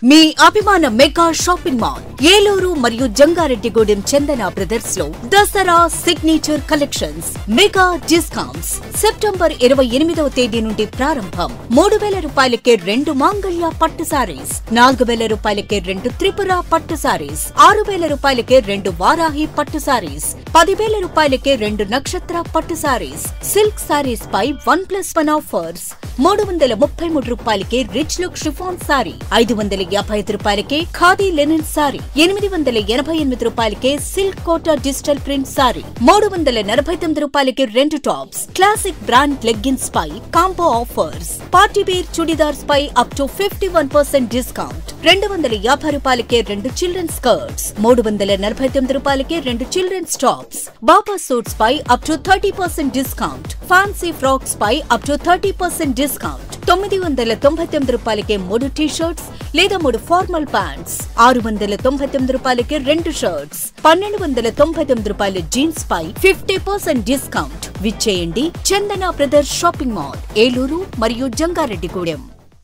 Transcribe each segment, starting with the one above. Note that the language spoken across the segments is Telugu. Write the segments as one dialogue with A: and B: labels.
A: మీ అభిమాన మెగా షాపింగ్ మాల్ ఏలూరు మరియు జంగారెడ్డిగూడెం చందన బ్రదర్స్ లో Dasara signature collections mega discounts September ఇరవై ఎనిమిదవ తేదీ నుండి ప్రారంభం మూడు వేల రూపాయలకే రెండు మాంగళ్య పట్టు సారీస్ నాలుగు వేల రూపాయలకే రెండు త్రిపుర పట్టు సారీస్ ఆరు వేల రూపాయలకే రెండు వారాహి పట్టు సారీస్ పదివేల రూపాయలకే రెండు నక్షత్ర పట్టు సారీస్ సిల్క్ సారీస్ పై వన్ ప్లస్ వన్ ఆఫర్స్ మూడు వందల ముప్పై మూడు రూపాయలకే రిచ్ లుక్ షిఫాన్ సారీ ఐదు వందల యాభై ఐదు రూపాయలకే ఖాదీ లెనిన్ సారీ ఎనిమిది వందల ఎనభై ఎనిమిది రూపాయలకే silk Kota digital print sari మూడు వందల నలభై తొమ్మిది రూపాయలకి రెండు టాప్స్ క్లాసిక్ బ్రాండ్ లెగ్గిన్స్ పై combo offers party wear churidars పై up to fifty one percent discount రెండు వందల యాభై రూపాయలకే రెండు చిల్డ్రన్ స్కర్ట్స్ మూడు వందల నలభై తొమ్మిది రూపాయలకే రెండు చిల్డ్రన్స్ టాప్స్ బాబా సూట్స్ పై up to thirty percent discount fancy frocks పై up to thirty percent discount తొమ్మిది వందల తొంభై తొమ్మిది రూపాయలకే మూడు టీ షర్ట్స్ లేదా మూడు ఫార్మల్ ప్యాంట్స్ ఆరు వందల తొంభై తొమ్మిది రూపాయలకే రెండు షర్ట్స్ పన్నెండు వందల తొంభై తొమ్మిది రూపాయల జీన్స్ పై ఫిఫ్టీ పర్సెంట్ డిస్కౌంట్ విచ్చేయండి Chandana brothers shopping mall Eluru మరియు జంగారెడ్డిగూడెం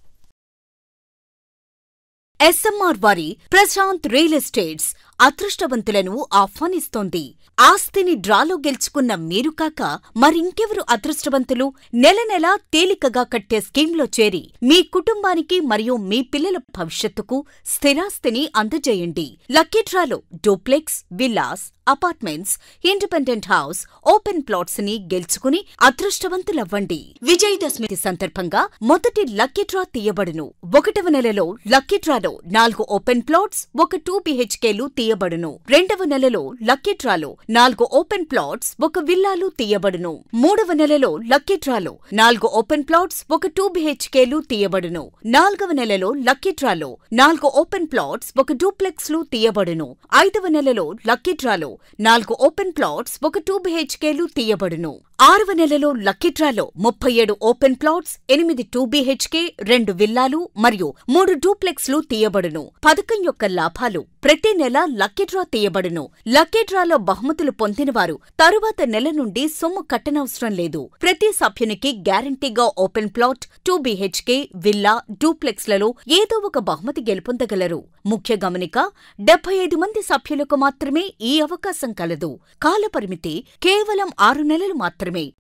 A: ఎస్ఎంఆర్ వారి ప్రశాంత్ రియల్ ఎస్టేట్స్ అదృష్టవంతులను ఆహ్వానిస్తోంది ఆస్తిని డ్రాలో గెలుచుకున్న మీరు కాక మరింకెవరు అదృష్టవంతులు నెల నెలా తేలికగా కట్టే స్కీమ్లో చేరి మీ కుటుంబానికి మరియు మీ పిల్లల భవిష్యత్తుకు స్థిరాస్తిని అందజేయండి లక్కీ డ్రాలో duplex villas apartments independent house open plots ని గెలుచుకుని అదృష్టవంతులవ్వండి విజయదశమి సందర్భంగా మొదటి లక్కీ డ్రా తీయబడును ఒకటవ నెలలో లక్కీ డ్రాలో నాలుగు ఓపెన్ ప్లాట్స్ ఒక టూ బిహెచ్కేలు తీయబడును రెండవ నెలలో లక్కీ డ్రాలో నాలుగు ఓపెన్ ప్లాట్స్ ఒక విల్లాలు తీయబడును మూడవ నెలలో లక్కీ డ్రాలో నాలుగు ఓపెన్ ప్లాట్స్ ఒక టూ బిహెచ్కేలు తీయబడును నాలుగవ నెలలో లక్కీ డ్రాలో నాలుగు ఓపెన్ ప్లాట్స్ ఒక డూప్లెక్స్ లు తీయబడును ఐదవ నెలలో లక్కీ డ్రాలో నాలుగు ఓపెన్ ప్లాట్స్ ఒక టూ బిహెచ్కేలు తీయబడును ఆరవ నెలలో లక్కీ డ్రాలో ముప్పై ఏడు ఓపెన్ ప్లాట్స్ ఎనిమిది టూ బిహెచ్కే రెండు విల్లాలు మరియు మూడు డూప్లెక్స్ లు తీయబడును పథకం యొక్క లాభాలు ప్రతి నెల లక్కీ డ్రా తీయబడును లక్కీ డ్రాలో బహుమతులు పొందినవారు తరువాత నెల నుండి సొమ్ము కట్టనవసరం లేదు ప్రతి సభ్యునికి గ్యారంటీగా open plot two BHK villa duplex లలో ఏదో ఒక బహుమతి గెలుపొందగలరు ముఖ్య గమనిక డెబ్బై ఐదు మంది సభ్యులకు మాత్రమే ఈ అవకాశం కలదు కాలపరిమితి కేవలం ఆరు నెలలు మాత్రమే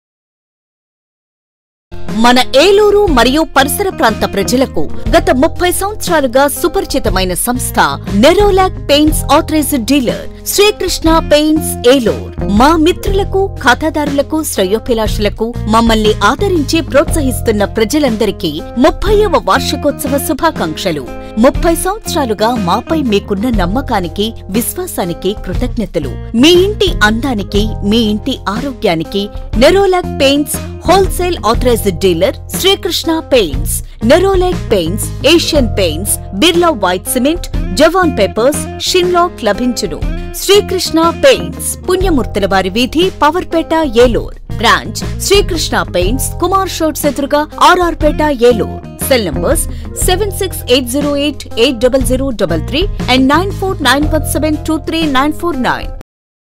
A: మన ఏలూరు మరియు పరిసర ప్రాంత ప్రజలకు గత ముప్పై సంవత్సరాలుగా సుపరిచితమైన సంస్థ Nerolac paints authorised dealer Srikrishna paints Eluru మా మిత్రులకు ఖాతాదారులకు శ్రేయోభిలాషులకు మమ్మల్ని ఆదరించి ప్రోత్సహిస్తున్న ప్రజలందరికీ ముప్పైవ వార్షికోత్సవ శుభాకాంక్షలు ముప్పై సంవత్సరాలుగా మాపై మీకున్న నమ్మకానికి విశ్వాసానికి కృతజ్ఞతలు మీ ఇంటి అందానికి మీ ఇంటి ఆరోగ్యానికి Nerolac paints wholesale authorised dealer Srikrishna paints Nerolac paints Asian paints Birla white cement జవాన్ పేపర్స్ షిన్లాక్ లభించును శ్రీకృష్ణ పెయింట్స్ పుణ్యమూర్తుల వారి వీధి పవర్పేట ఏలూర్ బ్రాంచ్ శ్రీకృష్ణ పెయింట్స్ కుమార్ షోట్స్ ఎదురుగా RR Peta Eluru cell numbers seven six eight zero eight eight double zero double three and nine four nine one seven two three nine four nine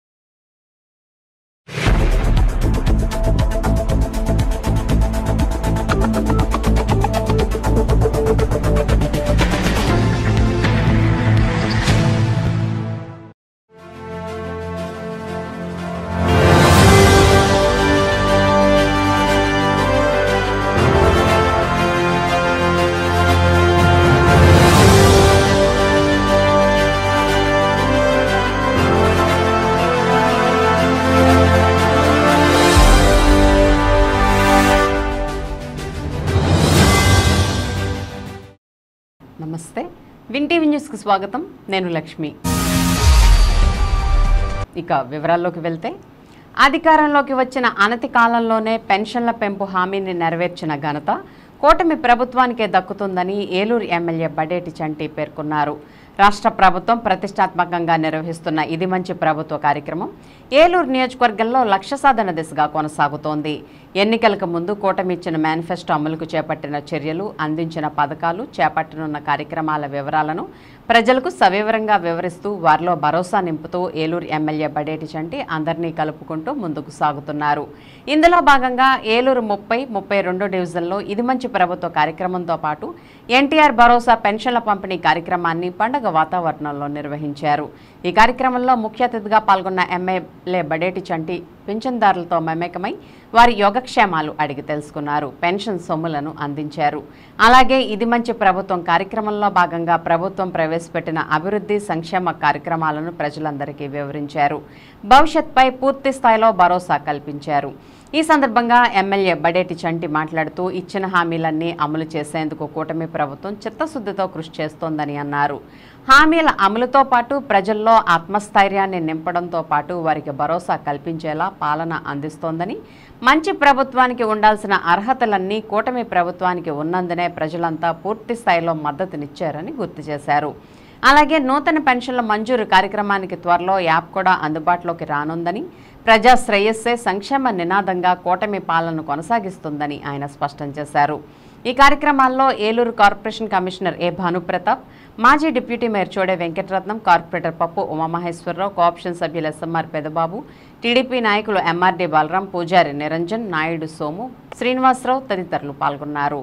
B: నమస్తే విన్ టీవీ న్యూస్కి స్వాగతం నేను లక్ష్మి ఇక వివరాల్లోకి వెళ్తే అధికారంలోకి వచ్చిన అనతి కాలంలోనే పెన్షన్ల పెంపు హామీని నెరవేర్చిన ఘనత కూటమి ప్రభుత్వానికే దక్కుతుందని ఏలూరు ఎమ్మెల్యే బడేటి చంటి పేర్కొన్నారు రాష్ట్ర ప్రభుత్వం ప్రతిష్టాత్మకంగా నిర్వహిస్తున్న ఇది మంచి ప్రభుత్వ కార్యక్రమం ఏలూరు నియోజకవర్గంలో లక్ష్య సాధన దిశగా కొనసాగుతోంది ఎన్నికలకు ముందు కూటమి ఇచ్చిన మేనిఫెస్టో అమలుకు చేపట్టిన చర్యలు అందించిన పథకాలు చేపట్టనున్న కార్యక్రమాల వివరాలను ప్రజలకు సవివరంగా వివరిస్తూ వారిలో భరోసా నింపుతూ ఏలూరు ఎమ్మెల్యే బడేటి చంటి అందరినీ కలుపుకుంటూ ముందుకు సాగుతున్నారు ఇందులో భాగంగా ఏలూరు ముప్పై ముప్పై రెండో డివిజన్లో ఇది మంచి ప్రభుత్వ కార్యక్రమంతో పాటు ఎన్టీఆర్ భరోసా పెన్షన్ల పంపిణీ కార్యక్రమాన్ని పండగ వాతావరణంలో నిర్వహించారు ఈ కార్యక్రమంలో ముఖ్య అతిథిగా పాల్గొన్న ఎమ్మెల్యే బడేటి చంటి పింఛన్దారులతో మమేకమై వారి యోగక్షేమాలు అడిగి తెలుసుకున్నారు పెన్షన్ సొమ్ములను అందించారు అలాగే ఇది మంచి ప్రభుత్వం కార్యక్రమంలో భాగంగా ప్రభుత్వం ప్రవేశపెట్టిన అభివృద్ధి సంక్షేమ కార్యక్రమాలను ప్రజలందరికీ వివరించారు భవిష్యత్పై పూర్తి స్థాయిలో భరోసా కల్పించారు ఈ సందర్భంగా ఎమ్మెల్యే బడేటి చంటి మాట్లాడుతూ ఇచ్చిన హామీలన్నీ అమలు చేసేందుకు కూటమి ప్రభుత్వం చిత్తశుద్ధితో కృషి చేస్తోందని అన్నారు హామీల అమలుతో పాటు ప్రజల్లో ఆత్మస్థైర్యాన్ని నింపడంతో పాటు వారికి భరోసా కల్పించేలా పాలన అందిస్తోందని మంచి ప్రభుత్వానికి ఉండాల్సిన అర్హతలన్నీ కూటమి ప్రభుత్వానికి ఉన్నందునే ప్రజలంతా పూర్తి స్థాయిలో మద్దతునిచ్చారని గుర్తు చేశారు అలాగే నూతన పెన్షన్ల మంజూరు కార్యక్రమానికి త్వరలో యాప్ కూడా అందుబాటులోకి రానుందని ప్రజా శ్రేయస్సే సంక్షేమ నినాదంగా కూటమి పాలన కొనసాగిస్తుందని ఆయన స్పష్టం చేశారు ఈ కార్యక్రమాల్లో Eluru corporation commissioner A Bhanuprathap మాజీ deputy mayor Chode Venkataratnam corporator Pappu Umamaheswararao co-option సభ్యులు ఎస్ఎంఆర్ పెదబాబు టీడీపీ నాయకులు ఎంఆర్డీ బలరాం పూజారి నిరంజన్ నాయుడు సోము శ్రీనివాసరావు తదితరులు పాల్గొన్నారు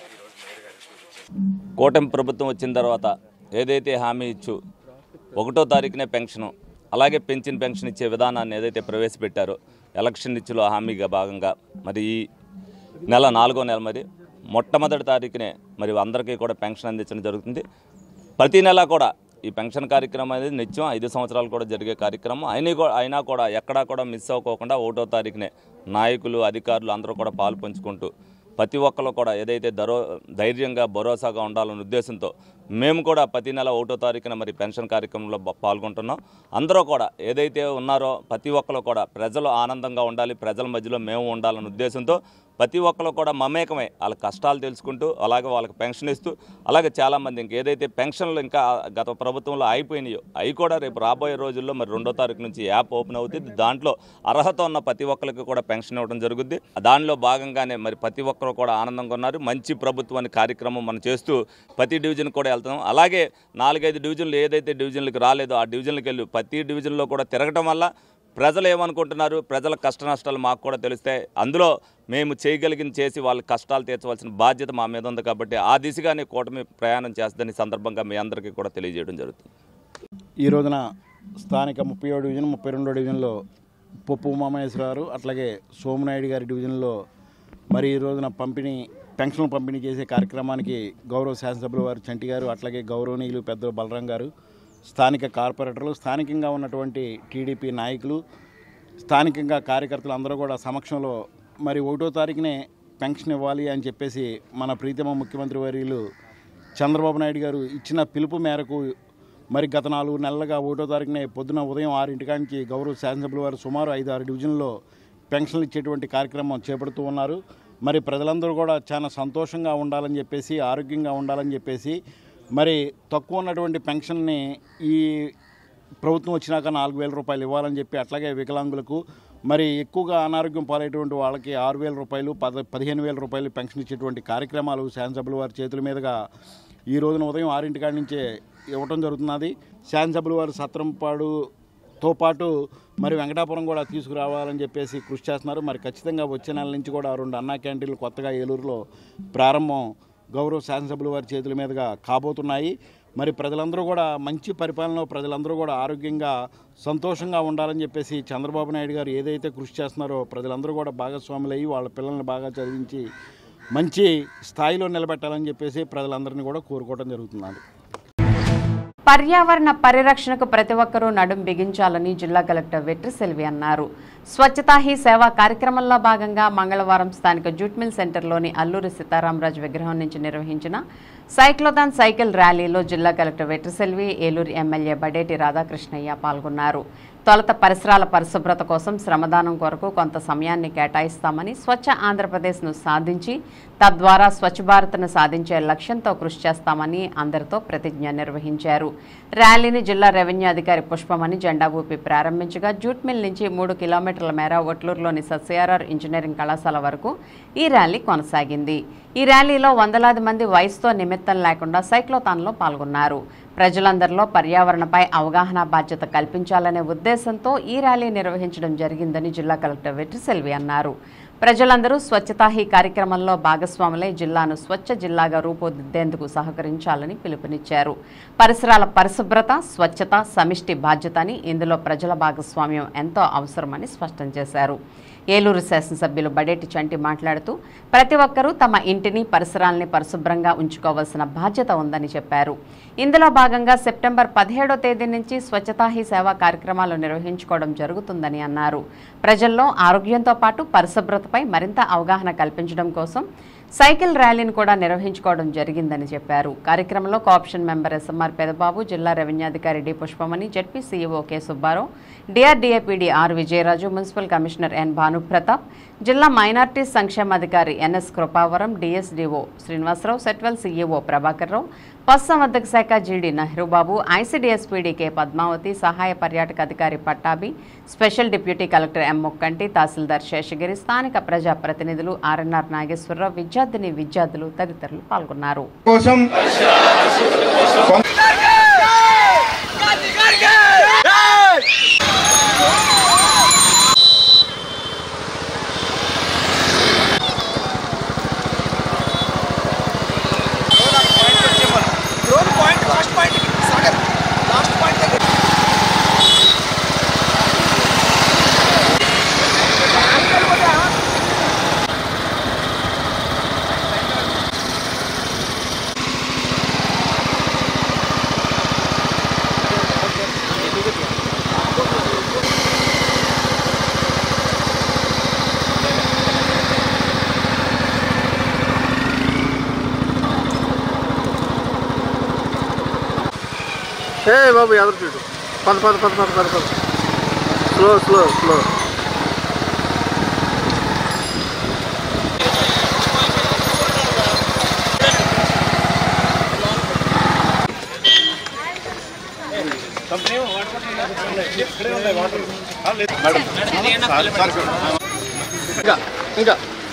C: కూటమి ప్రభుత్వం వచ్చిన తర్వాత ఏదైతే హామీ ఇచ్చు ఒకటో తారీఖునే పెన్షను అలాగే పెన్షన్ పెన్షన్ ఇచ్చే విధానాన్ని ఏదైతే ప్రవేశపెట్టారో ఎలక్షన్ ఇచ్చులో హామీగా భాగంగా మరి ఈ నెల నాలుగో నెల మరి మొట్టమొదటి తారీఖునే మరి అందరికీ కూడా పెన్షన్ అందించడం జరుగుతుంది ప్రతి నెల కూడా ఈ పెన్షన్ కార్యక్రమం అనేది నిత్యం ఐదు సంవత్సరాలు కూడా జరిగే కార్యక్రమం అయినా కూడా అయినా కూడా ఎక్కడా కూడా మిస్ అవ్వకోకుండా ఒకటో తారీఖునే నాయకులు అధికారులు అందరూ కూడా పాలు పంచుకుంటూ ప్రతి ఒక్కరు కూడా ఏదైతే దరో ధైర్యంగా భరోసాగా ఉండాలనే ఉద్దేశంతో మేము కూడా ప్రతి నెల ఒకటో తారీఖున మరి పెన్షన్ కార్యక్రమంలో బ- పాల్గొంటున్నాం అందరూ కూడా ఏదైతే ఉన్నారో ప్రతి ఒక్కరు కూడా ప్రజలు ఆనందంగా ఉండాలి ప్రజల మధ్యలో మేము ఉండాలనే ఉద్దేశంతో ప్రతి ఒక్కరు కూడా మమేకమై వాళ్ళ కష్టాలు తెలుసుకుంటూ అలాగే వాళ్ళకి పెన్షన్ ఇస్తూ అలాగే చాలామంది ఇంక ఏదైతే పెన్షన్లు ఇంకా గత ప్రభుత్వంలో అయిపోయినాయో అవి కూడా రేపు రాబోయే రోజుల్లో మరి రెండో తారీఖు నుంచి యాప్ ఓపెన్ అవుతుంది దాంట్లో అర్హత ఉన్న ప్రతి ఒక్కరికి కూడా పెన్షన్ ఇవ్వడం జరుగుద్ది దానిలో భాగంగానే మరి ప్రతి ఒక్కరు కూడా ఆనందంగా ఉన్నారు మంచి ప్రభుత్వాన్ని కార్యక్రమం మనం చేస్తూ ప్రతి డివిజన్ కూడా వెళ్తాం అలాగే నాలుగైదు డివిజన్లు ఏదైతే డివిజన్లకు రాలేదో ఆ డివిజన్లకు వెళ్ళి ప్రతి డివిజన్లో కూడా తిరగటం వల్ల ప్రజలు ఏమనుకుంటున్నారు ప్రజల కష్ట నష్టాలు మాకు కూడా తెలుస్తాయి అందులో మేము చేయగలిగింది చేసి వాళ్ళ కష్టాలు తీర్చవలసిన బాధ్యత మా మీద ఉంది కాబట్టి ఆ దిశగానే కూటమి ప్రయాణం చేస్తుందని ఈ సందర్భంగా మీ అందరికీ కూడా తెలియజేయడం జరుగుతుంది
D: ఈ రోజున స్థానిక ముప్పై ఏడు డివిజన్ ముప్పై రెండో డివిజన్లో పొప్పు ఉమామహేశ్వరరావు అట్లాగే సోమనాయుడు గారి డివిజన్లో మరి ఈ రోజున పంపిణీ పెన్షన్లు పంపిణీ చేసే కార్యక్రమానికి గౌరవ శాసనసభ్యుల వారు చంటి గారు అట్లాగే గౌరవనీయులు పెద్ద బలరాం గారు స్థానిక కార్పొరేటర్లు స్థానికంగా ఉన్నటువంటి టీడీపీ నాయకులు స్థానికంగా కార్యకర్తలు అందరూ కూడా సమక్షంలో మరి ఒకటో తారీఖునే పెన్షన్ ఇవ్వాలి అని చెప్పేసి మన ప్రీతమ ముఖ్యమంత్రి వర్యులు చంద్రబాబు నాయుడు గారు ఇచ్చిన పిలుపు మేరకు మరి గత నాలుగు నెలలుగా ఒకటో తారీఖునే పొద్దున ఉదయం ఆరింటికానికి గౌరవ శాసనసభ్యుల వారు సుమారు ఐదు ఆరు డివిజన్లో పెన్షన్లు ఇచ్చేటువంటి కార్యక్రమం చేపడుతూ ఉన్నారు మరి ప్రజలందరూ కూడా చాలా సంతోషంగా ఉండాలని చెప్పేసి ఆరోగ్యంగా ఉండాలని చెప్పేసి మరి తక్కువ ఉన్నటువంటి పెన్షన్ని ఈ ప్రభుత్వం వచ్చినాక నాలుగు వేల రూపాయలు ఇవ్వాలని చెప్పి అట్లాగే వికలాంగులకు మరి ఎక్కువగా అనారోగ్యం పాలైనటువంటి వాళ్ళకి ఆరు వేల రూపాయలు పద పదిహేను వేల రూపాయలు పెన్షన్ ఇచ్చేటువంటి కార్యక్రమాలు శాసనసభ్యుల వారి చేతుల మీదుగా ఈ రోజున ఉదయం ఆరింటి కాడి నుంచే ఇవ్వటం జరుగుతున్నది శాసనసభ్యుల వారి సత్రంపాడుతో పాటు మరి వెంకటాపురం కూడా తీసుకురావాలని చెప్పేసి కృషి చేస్తున్నారు మరి ఖచ్చితంగా వచ్చే నెల నుంచి కూడా రెండు అన్నా క్యాంటీన్లు కొత్తగా ఏలూరులో ప్రారంభం గౌరవ శాసనసభ్యుల వారి చేతుల మీదుగా కాబోతున్నాయి మరి ప్రజలందరూ కూడా మంచి పరిపాలన ప్రజలందరూ కూడా ఆరోగ్యంగా సంతోషంగా ఉండాలని చెప్పేసి చంద్రబాబు నాయుడు గారు ఏదైతే కృషి చేస్తున్నారో ప్రజలందరూ కూడా భాగస్వాములు అయ్యి వాళ్ళ పిల్లల్ని బాగా చదివించి మంచి స్థాయిలో నిలబెట్టాలని చెప్పేసి ప్రజలందరినీ కూడా కోరుకోవడం జరుగుతున్నది
B: పర్యావరణ పరిరక్షణకు ప్రతి ఒక్కరూ నడుం బిగించాలని జిల్లా కలెక్టర్ వెట్రి సెల్వి అన్నారు స్వచ్ఛతా హీ సేవా కార్యక్రమంలో భాగంగా మంగళవారం స్థానిక జూట్ మిల్ సెంటర్లోని అల్లూరి సీతారామరాజు విగ్రహం నుంచి నిర్వహించిన సైక్లోథాన్ సైకిల్ ర్యాలీలో జిల్లా కలెక్టర్ వెట్రి సెల్వి ఏలూరు ఎమ్మెల్యే బడేటి రాధాకృష్ణయ్య పాల్గొన్నారు తొలత పరిసరాల పరిశుభ్రత కోసం శ్రమదానం కొరకు కొంత సమయాన్ని కేటాయిస్తామని స్వచ్ఛ ఆంధ్రప్రదేశ్ను సాధించి తద్వారా స్వచ్ఛ భారత్ను సాధించే లక్ష్యంతో కృషి చేస్తామని అందరితో ప్రతిజ్ఞ నిర్వహించారు ర్యాలీని జిల్లా రెవెన్యూ అధికారి పుష్పమణి జెండా ఊపి ప్రారంభించగా జూట్ మిల్ నుంచి మూడు కిలోమీటర్ల మేర ఒట్లూరులోని సస్యాఆర్ ఇంజనీరింగ్ కళాశాల వరకు ఈ ర్యాలీ కొనసాగింది ఈ ర్యాలీలో వందలాది మంది వయసుతో నిమిత్తం లేకుండా సైక్లోథాన్లో పాల్గొన్నారు ప్రజలందరిలో పర్యావరణపై అవగాహన బాధ్యత కల్పించాలనే ఉద్దేశంతో ఈ ర్యాలీ నిర్వహించడం జరిగిందని జిల్లా కలెక్టర్ వెట్రిసెల్వి అన్నారు ప్రజలందరూ స్వచ్ఛతా హీ కార్యక్రమంలో భాగస్వాములై జిల్లాను స్వచ్ఛ జిల్లాగా రూపుదిద్దేందుకు సహకరించాలని పిలుపునిచ్చారు పరిసరాల పరిశుభ్రత స్వచ్ఛత సమిష్టి బాధ్యత అని ఇందులో ప్రజల భాగస్వామ్యం ఎంతో అవసరమని స్పష్టం చేశారు ఏలూరు శాసనసభ్యులు బడేటి చంటి మాట్లాడుతూ ప్రతి ఒక్కరూ తమ ఇంటిని పరిసరాల్ని పరిశుభ్రంగా ఉంచుకోవాల్సిన బాధ్యత ఉందని చెప్పారు ఇందులో భాగంగా సెప్టెంబర్ పదిహేడో తేదీ నుంచి స్వచ్ఛతా హీ సేవా కార్యక్రమాలు నిర్వహించుకోవడం జరుగుతుందని అన్నారు ప్రజల్లో ఆరోగ్యంతో పాటు పరిశుభ్రతపై మరింత అవగాహన కల్పించడం కోసం సైకిల్ ర్యాలీని కూడా నిర్వహించుకోవడం జరిగిందని చెప్పారు కార్యక్రమంలో కోఆప్షన్ మెంబర్ ఎస్ఎంఆర్ పెదబాబు జిల్లా రెవెన్యూ అధికారి D Pushpamani ZP CEO K Subbarao DRDA PD R Vijayaraju municipal commissioner N Bhanuprathap జిల్లా మైనార్టీ సంక్షేమాధికారి NS Krupavaram DSDO Srinivasarao SETWEL CEO Prabhakar Rao పశుసంవర్ధక శాఖ జీడీ నెహ్రూబాబు ఐసీడీఎస్పీడీ కె పద్మావతి సహాయ పర్యాటక అధికారి Pattabhi special deputy collector M Mukkanti tahsildar Seshagiri స్థానిక ప్రజా ప్రతినిధులు ఆర్ఎన్ఆర్ నాగేశ్వరరావు విద్యార్థిని విద్యార్థులు తదితరులు పాల్గొన్నారు
E: కోసం ఏ బాబు ఎదురు చూడు పద పద పద పద పద పద స్లో స్లో స్లో ఇంకా ఇంకా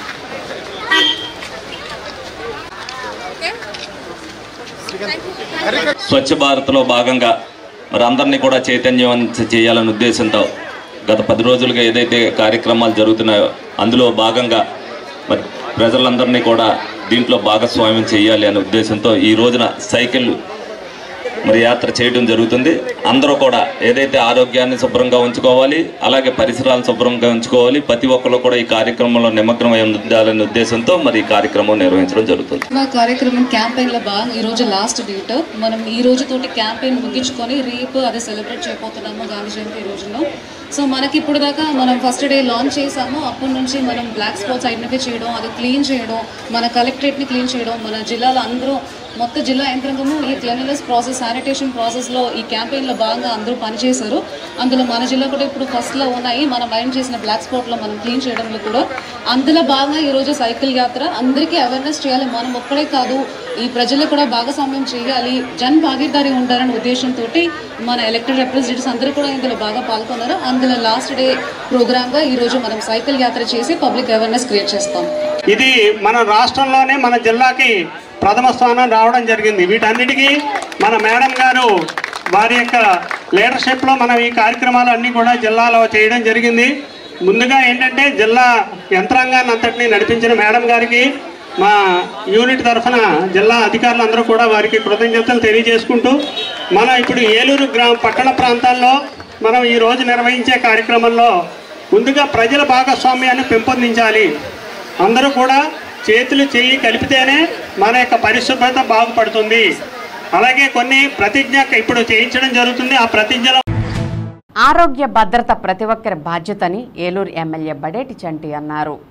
C: స్వచ్ఛ భారత్లో భాగంగా మరి అందరినీ కూడా చైతన్యవంతం చేయాలనే ఉద్దేశంతో గత పది రోజులుగా ఏదైతే కార్యక్రమాలు జరుగుతున్నాయో అందులో భాగంగా మరి ప్రజలందరినీ కూడా దీంట్లో భాగస్వామ్యం చేయాలి అనే ఉద్దేశంతో ఈ రోజున సైకిల్ మరి యాత్ర చేయడం జరుగుతుంది అందరూ కూడా ఏదైతే ఆరోగ్యాన్ని శుభ్రంగా ఉంచుకోవాలి అలాగే పరిసరాలను శుభ్రంగా ఉంచుకోవాలి ప్రతి ఒక్కరు కూడా ఈ కార్యక్రమంలో నిమగ్నమై ఉండాలనే ఉద్దేశంతో మరి ఈ కార్యక్రమం నిర్వహించడం జరుగుతుంది
F: మా కార్యక్రమం క్యాంపెయిన్ లో భాగం ఈ రోజు లాస్ట్ డేట్ మనం ఈ రోజు తోటి క్యాంపెయిన్ ముగించుకొని రేపు అదే సెలబ్రేట్ చేయబోతున్నాము గాంధీ జయంతి ఈ రోజున సో మనకి ఇప్పుడు దాకా మనం ఫస్ట్ డే లాంచ్ చేసాము అప్పటి నుంచి మనం బ్లాక్ స్పాట్స్ ఐడెంటిఫై చేయడం అది క్లీన్ చేయడం మన కలెక్టరేట్ని క్లీన్ చేయడం మన జిల్లాలో అందరూ మొత్తం జిల్లా యంత్రాంగము ఈ క్లీన్లెస్ ప్రాసెస్ శానిటేషన్ ప్రాసెస్లో ఈ క్యాంపెయిన్లో భాగంగా అందరూ పనిచేశారు అందులో మన జిల్లా కూడా ఇప్పుడు ఫస్ట్లో ఉన్నాయి మనం మైండ్ చేసిన బ్లాక్ స్పాట్లో మనం క్లీన్ చేయడంలో కూడా అందులో భాగంగా ఈరోజు సైకిల్ యాత్ర అందరికీ అవేర్నెస్ చేయాలి మనం ఒక్కడే కాదు ఈ ప్రజలు కూడా భాగస్వామ్యం చేయాలి జన్ భాగీదారి ఉంటారనే ఉద్దేశంతో మన ఎలక్టెడ్ రిప్రజెంటేటివ్స్ అందరూ కూడా ఇందులో బాగా పాల్గొన్నారు అందులో లాస్ట్ డే ప్రోగ్రామ్గా ఈరోజు మనం సైకిల్ యాత్ర చేసి పబ్లిక్ అవేర్నెస్ క్రియేట్ చేస్తాం
G: ఇది మన రాష్ట్రంలోనే మన జిల్లాకి ప్రథమ స్థానం రావడం జరిగింది వీటన్నిటికీ మన మేడం గారు వారి యొక్క లీడర్షిప్లో మనం ఈ కార్యక్రమాలు అన్నీ కూడా జిల్లాలో చేయడం జరిగింది ముందుగా ఏంటంటే జిల్లా యంత్రాంగాన్ని అంతటినీ నడిపించిన మేడం గారికి మా యూనిట్ తరఫున జిల్లా అధికారులందరూ కూడా వారికి కృతజ్ఞతలు తెలియజేసుకుంటూ మనం ఇప్పుడు ఏలూరు గ్రామ పట్టణ ప్రాంతాల్లో మనం ఈ రోజు నిర్వహించే కార్యక్రమంలో ముందుగా ప్రజల భాగస్వామ్యాన్ని పెంపొందించాలి అందరూ కూడా చేతులు చేయి కలిపితేనే మన యొక్క పరిశుభ్రత బాగుపడుతుంది అలాగే కొన్ని ప్రతిజ్ఞ ఇప్పుడు చేయించడం జరుగుతుంది ఆ ప్రతిజ్ఞలో
B: ఆరోగ్య భద్రత ప్రతి ఒక్కరి బాధ్యతని ఏలూరు ఎమ్మెల్యే బడేటి చంటి అన్నారు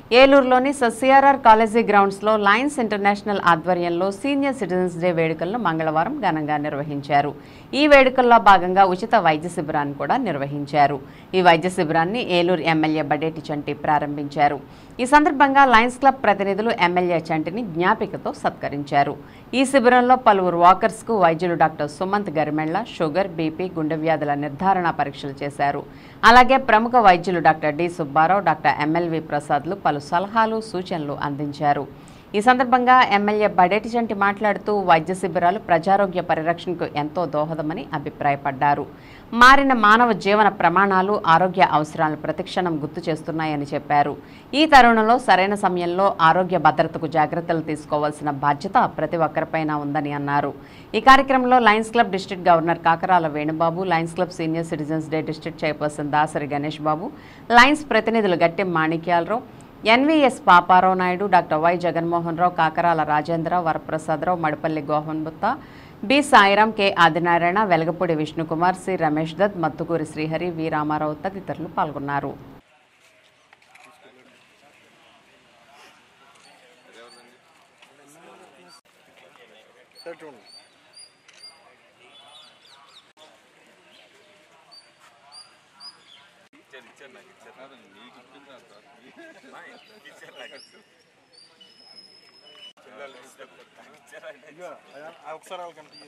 B: ఏలూరులోని సిఆర్ఆర్ కాలేజీ గ్రౌండ్స్లో లయన్స్ ఇంటర్నేషనల్ ఆధ్వర్యంలో సీనియర్ సిటిజన్స్ డే వేడుకలను మంగళవారం ఘనంగా నిర్వహించారు ఈ వేడుకల్లో భాగంగా ఉచిత వైద్య శిబిరాన్ని కూడా నిర్వహించారు ఈ వైద్య శిబిరాన్ని ఏలూరు ఎమ్మెల్యే బడేటి చంటి ప్రారంభించారు ఈ సందర్భంగా లయన్స్ క్లబ్ ప్రతినిధులు ఎమ్మెల్యే చంటిని జ్ఞాపికతో సత్కరించారు ఈ శిబిరంలో పలువురు వాకర్స్కు వైద్యులు doctor Sumanth Garimella sugar BP గుండె వ్యాధుల నిర్ధారణ పరీక్షలు చేశారు అలాగే ప్రముఖ వైద్యులు doctor D Subbarao doctor MLV ప్రసాద్లు పలు సలహాలు సూచనలు అందించారు ఈ సందర్భంగా ఎమ్మెల్యే బడేటి చంటి మాట్లాడుతూ వైద్య శిబిరాలు ప్రజారోగ్య పరిరక్షణకు ఎంతో దోహదమని అభిప్రాయపడ్డారు మారిన మానవ జీవన ప్రమాణాలు ఆరోగ్య అవసరాలను ప్రతిక్షణం గుర్తు చేస్తున్నాయని చెప్పారు ఈ తరుణంలో సరైన సమయంలో ఆరోగ్య భద్రతకు జాగ్రత్తలు తీసుకోవాల్సిన బాధ్యత ప్రతి ఒక్కరిపైన ఉందని అన్నారు ఈ కార్యక్రమంలో lions club district governor Kakarala Venubabu lions club senior citizens day district chairperson Dasari Ganesh Babu lions ప్రతినిధులు Gattem Manikyalarao NVS Paparao Naidu doctor Y Jaganmohan Rao Kakarala Rajendra Varaprasadarao Madipalli Gohan Butta B Sairam K Adinarayana Velagapudi Vishnukumar C Ramesh Dutt Mattukuri Srihari V Ramarao తదితరులు పాల్గొన్నారు
E: ఒకసారి వాళ్ళకి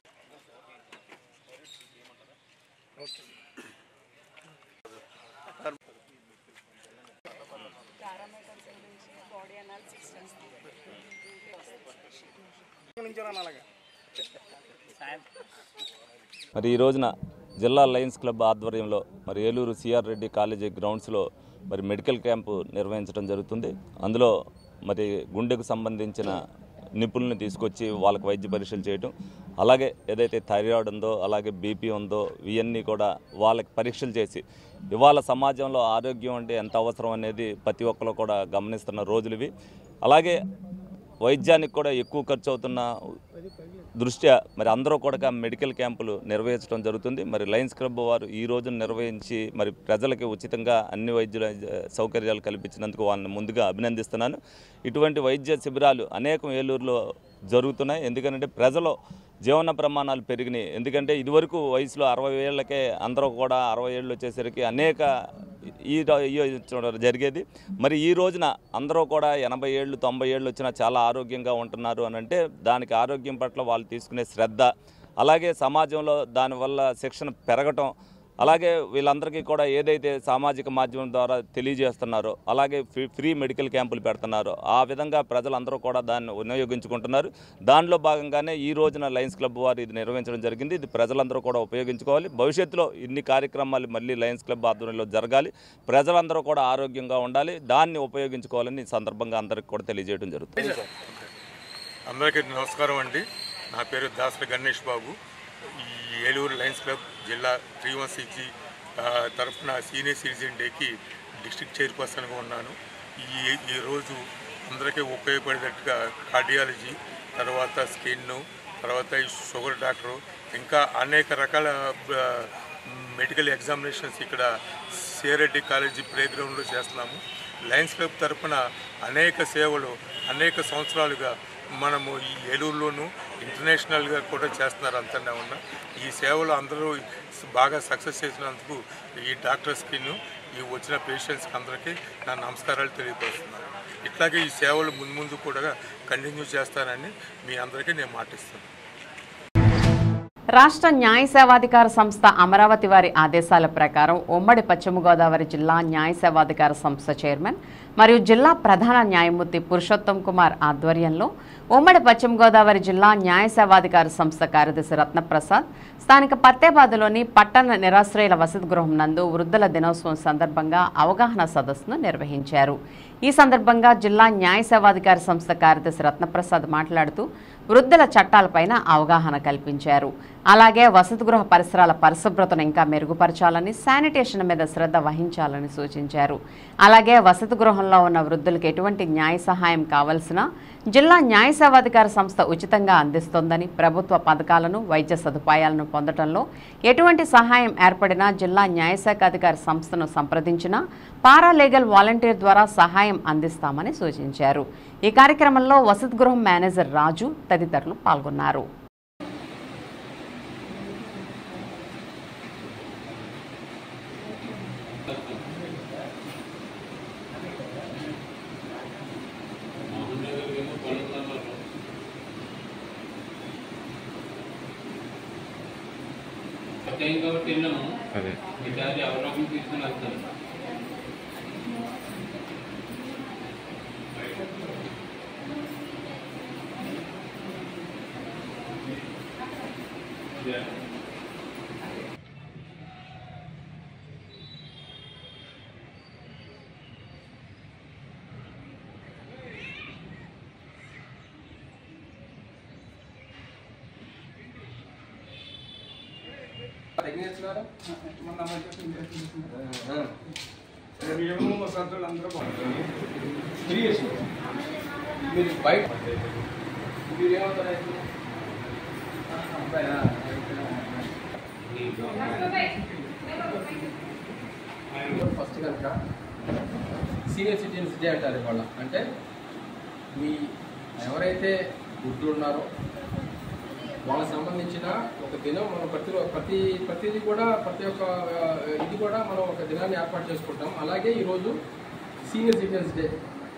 C: మరి ఈ రోజున జిల్లా లయన్స్ క్లబ్ ఆధ్వర్యంలో మరి ఏలూరు సిఆర్ రెడ్డి కాలేజీ గ్రౌండ్స్లో మరి మెడికల్ క్యాంపు నిర్వహించడం జరుగుతుంది అందులో మరి గుండెకు సంబంధించిన నిపుణుల్ని తీసుకొచ్చి వాళ్ళకి వైద్య పరీక్షలు చేయటం అలాగే ఏదైతే థైరాయిడ్ ఉందో అలాగే బీపీ ఉందో ఇవన్నీ కూడా వాళ్ళకి పరీక్షలు చేసి ఇవాళ సమాజంలో ఆరోగ్యం అంటే ఎంత అవసరం అనేది ప్రతి ఒక్కరు కూడా గమనిస్తున్న రోజులు ఇవి అలాగే వైద్యానికి కూడా ఎక్కువ ఖర్చు అవుతున్న దృష్ట్యా మరి అందరూ కూడా మెడికల్ క్యాంపులు నిర్వహించడం జరుగుతుంది మరి లయన్స్ క్లబ్ వారు ఈ రోజు నిర్వహించి మరి ప్రజలకి ఉచితంగా అన్ని వైద్యుల సౌకర్యాలు కల్పించినందుకు వాళ్ళని ముందుగా అభినందిస్తున్నాను ఇటువంటి వైద్య శిబిరాలు అనేకం ఏలూరులో జరుగుతున్నాయి ఎందుకంటే ప్రజలు జీవన ప్రమాణాలు పెరిగినాయి ఎందుకంటే ఇదివరకు వయసులో అరవై ఏళ్ళకే అందరూ కూడా అరవై ఏళ్ళు వచ్చేసరికి అనేక ఈ ర- ఈ చూడ- జరిగేది మరి ఈ రోజున అందరూ కూడా ఎనభై ఏళ్ళు తొంభై ఏళ్ళు వచ్చినా చాలా ఆరోగ్యంగా ఉంటున్నారు అని అంటే దానికి ఆరోగ్యం పట్ల వాళ్ళు తీసుకునే శ్రద్ధ అలాగే సమాజంలో దానివల్ల శిక్షణ పెరగటం అలాగే వీళ్ళందరికీ కూడా ఏదైతే సామాజిక మాధ్యమం ద్వారా తెలియజేస్తున్నారో అలాగే ఫ్రీ ఫ్రీ మెడికల్ క్యాంపులు పెడుతున్నారో ఆ విధంగా ప్రజలందరూ కూడా దాన్ని వినియోగించుకుంటున్నారు దానిలో భాగంగానే ఈ రోజున లయన్స్ క్లబ్ వారు ఇది నిర్వహించడం జరిగింది ఇది ప్రజలందరూ కూడా ఉపయోగించుకోవాలి భవిష్యత్తులో ఇన్ని కార్యక్రమాలు మళ్ళీ లయన్స్ క్లబ్ ఆధ్వర్యంలో జరగాలి ప్రజలందరూ కూడా ఆరోగ్యంగా ఉండాలి దాన్ని ఉపయోగించుకోవాలని ఈ సందర్భంగా అందరికీ కూడా తెలియజేయడం జరుగుతుంది
H: అందరికీ నమస్కారం అండి నా పేరు దాసరి గణేష్ బాబు ఈ ఏలూరు లయన్స్ క్లబ్ జిల్లా త్రీ వన్ సిక్స్ తరఫున సీనియర్ సిటిజన్ డేకి డిస్ట్రిక్ట్ చైర్పర్సన్గా ఉన్నాను ఈ ఈరోజు అందరికీ ఉపయోగపడేటట్టుగా కార్డియాలజీ తర్వాత స్కిన్ తర్వాత ఈ షుగర్ డాక్టరు ఇంకా అనేక రకాల ఆ, మెడికల్ ఎగ్జామినేషన్స్ ఇక్కడ సిఆర్రెడ్డి కాలేజీ ప్లే గ్రౌండ్లో చేస్తున్నాము లయన్స్ క్లబ్ తరపున అనేక సేవలు అనేక సంవత్సరాలుగా మనము ఈ ఏలూరులోను ఇంటర్నేషనల్గా కూడా చేస్తున్నారు అంతనే ఉన్న ఈ సేవలు అందరూ బాగా సక్సెస్ చేసినందుకు ఈ డాక్టర్స్కి ఈ వచ్చిన పేషెంట్స్కి అందరికీ నా నమస్కారాలు తెలియపరుస్తున్నాను ఇట్లాగే ఈ సేవలు ముందు ముందు కూడా కంటిన్యూ చేస్తానని మీ అందరికీ నేను మాటిస్తున్నాను
B: రాష్ట్ర న్యాయ సేవాధికార సంస్థ అమరావతి వారి ఆదేశాల ప్రకారం ఉమ్మడి పశ్చిమ గోదావరి జిల్లా న్యాయ సేవాధికార సంస్థ చైర్మన్ మరియు జిల్లా ప్రధాన న్యాయమూర్తి పురుషోత్తం కుమార్ ఆధ్వర్యంలో ఉమ్మడి పశ్చిమ గోదావరి జిల్లా న్యాయ సేవాధికార సంస్థ కార్యదర్శి రత్నప్రసాద్ స్థానిక పత్తేబాదులోని పట్టణ నిరాశ్రయుల వసతి గృహం నందు వృద్ధుల దినోత్సవం సందర్భంగా అవగాహన సదస్సును నిర్వహించారు ఈ సందర్భంగా జిల్లా న్యాయ సేవాధికార సంస్థ కార్యదర్శి రత్నప్రసాద్ మాట్లాడుతూ వృద్ధుల చట్టాలపైన అవగాహన కల్పించారు అలాగే వసతి గృహ పరిసరాల పరిశుభ్రతను ఇంకా మెరుగుపరచాలని శానిటేషన్ మీద శ్రద్ధ వహించాలని సూచించారు అలాగే వసతి గృహంలో ఉన్న వృద్ధులకు ఎటువంటి న్యాయ సహాయం కావలసిన జిల్లా న్యాయ సేవాధికార సంస్థ ఉచితంగా అందిస్తోందని ప్రభుత్వ పథకాలను వైద్య సదుపాయాలను పొందడంలో ఎటువంటి సహాయం ఏర్పడినా జిల్లా న్యాయశాఖ అధికారి సంస్థను సంప్రదించినా పారాలీగల్ వాలంటీర్ ద్వారా సహాయం అందిస్తామని సూచించారు ఈ కార్యక్రమంలో వసతి గృహం మేనేజర్ రాజు తదితరులు పాల్గొన్నారు
I: టైం కాబట్టి వెళ్ళాము ఈసారి అవలోకం తీసుకుని వెళ్తాను
J: మీరు బయట మీరు ఏమవుతారు ఫస్ట్ కనుక సీనియర్ సిటిజన్స్ డే అంటారు ఇవాళ అంటే మీ ఎవరైతే వృద్ధులు ఉన్నారో వాళ్ళకి సంబంధించిన ఒక దినం మనం ప్రతి రో- ప్రతి ప్రతిది కూడా ప్రతి ఒక్క ఆ, ఇది కూడా మనం ఒక దినాన్ని ఏర్పాటు చేసుకుంటాం అలాగే ఈరోజు సీనియర్ సిటిజన్స్ డే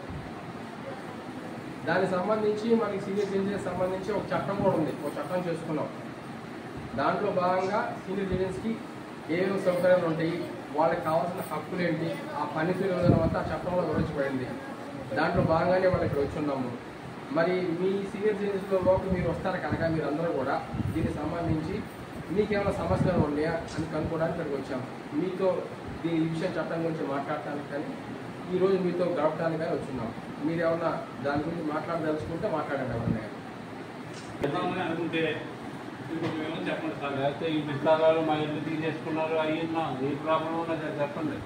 J: దానికి సంబంధించి మనకి సీనియర్ సిటిజన్స్ సంబంధించి ఒక చట్టం కూడా ఉంది ఒక చట్టం చేసుకున్నాం దాంట్లో భాగంగా సీనియర్ సిటిజన్స్కి ఏమేమి సౌకర్యాలు ఉంటాయి వాళ్ళకి కావాల్సిన హక్కులు ఏంటి ఆ పనితీరు విధానం అంతా ఆ చట్టంలో వివరించబడింది దాంట్లో భాగంగానే వాళ్ళు ఇక్కడ వచ్చి ఉన్నాము మరి మీ సీనియర్ సిటిజన్స్లో లోపు మీరు వస్తారు కనుక మీరు అందరూ కూడా దీనికి సంబంధించి మీకేమైనా సమస్యలు ఉన్నాయా అని కనుక్కోవడానికి ఇక్కడికి వచ్చాము మీతో దీని ఈ విషయం చట్టం గురించి మాట్లాడటానికి కానీ ఈరోజు మీతో గడపడానికి కానీ వచ్చున్నాం మీరు ఏమన్నా దాని గురించి మాట్లాడదలుచుకుంటే మాట్లాడండి ఎవరన్నా
I: వెళ్దామని అనుకుంటే ఇంకొక ఏమో చెప్పండి సార్ లేకపోతే ఈ విస్తారాలు మా ఇల్లు తీసేసుకున్నారు అయ్యిందా ఏ ప్రాబ్లం ఉన్నది అది చెప్పండి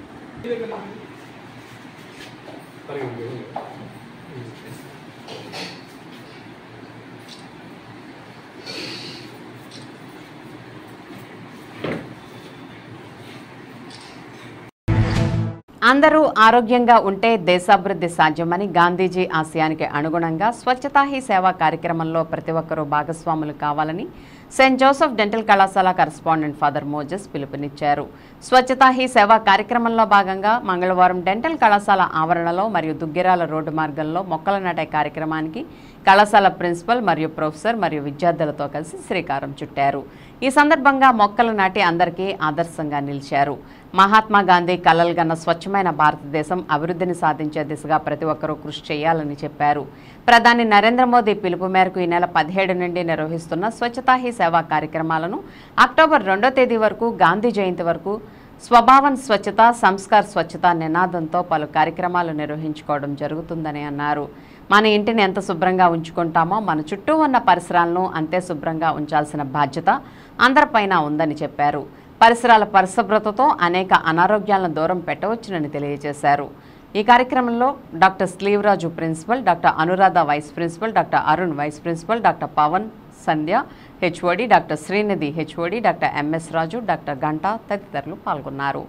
B: అందరూ ఆరోగ్యంగా ఉంటే దేశాభివృద్ధి సాధ్యమని గాంధీజీ ఆశయానికి అనుగుణంగా స్వచ్ఛతా హీ సేవా కార్యక్రమంలో ప్రతి ఒక్కరూ భాగస్వాములు కావాలని సెయింట్ జోసెఫ్ డెంటల్ కళాశాల కరస్పాండెంట్ ఫాదర్ మోజెస్ పిలుపునిచ్చారు స్వచ్ఛతా హీ సేవా కార్యక్రమంలో భాగంగా మంగళవారం డెంటల్ కళాశాల ఆవరణలో మరియు దుగ్గిరాల రోడ్డు మార్గంలో మొక్కలు నాటే కార్యక్రమానికి కళాశాల ప్రిన్సిపల్ మరియు ప్రొఫెసర్ మరియు విద్యార్థులతో కలిసి శ్రీకారం చుట్టారు ఈ సందర్భంగా మొక్కలు నాటి అందరికీ ఆదర్శంగా నిలిచారు మహాత్మా గాంధీ కలలుగన్న స్వచ్ఛమైన భారతదేశం అభివృద్ధిని సాధించే దిశగా ప్రతి ఒక్కరూ కృషి చేయాలని చెప్పారు ప్రధాని నరేంద్ర మోదీ పిలుపు మేరకు ఈ నెల పదిహేడు నుండి నిర్వహిస్తున్న స్వచ్ఛతా హీ సేవా కార్యక్రమాలను అక్టోబర్ రెండో తేదీ వరకు గాంధీ జయంతి వరకు స్వభావన్ స్వచ్ఛత సంస్కార్ స్వచ్ఛత నినాదంతో పలు కార్యక్రమాలు నిర్వహించుకోవడం జరుగుతుందని అన్నారు మన ఇంటిని ఎంత శుభ్రంగా ఉంచుకుంటామో మన చుట్టూ ఉన్న పరిసరాలను అంతే శుభ్రంగా ఉంచాల్సిన బాధ్యత అందరిపైన ఉందని చెప్పారు పరిసరాల పరిశుభ్రతతో అనేక అనారోగ్యాలను దూరం పెట్టవచ్చునని తెలియజేశారు ఈ కార్యక్రమంలో doctor Sleevaraju principal doctor Anuradha vice principal doctor Arun vice principal doctor Pavan Sandhya HOD doctor Srinidhi HOD doctor MS Raju doctor Ganta తదితరులు పాల్గొన్నారు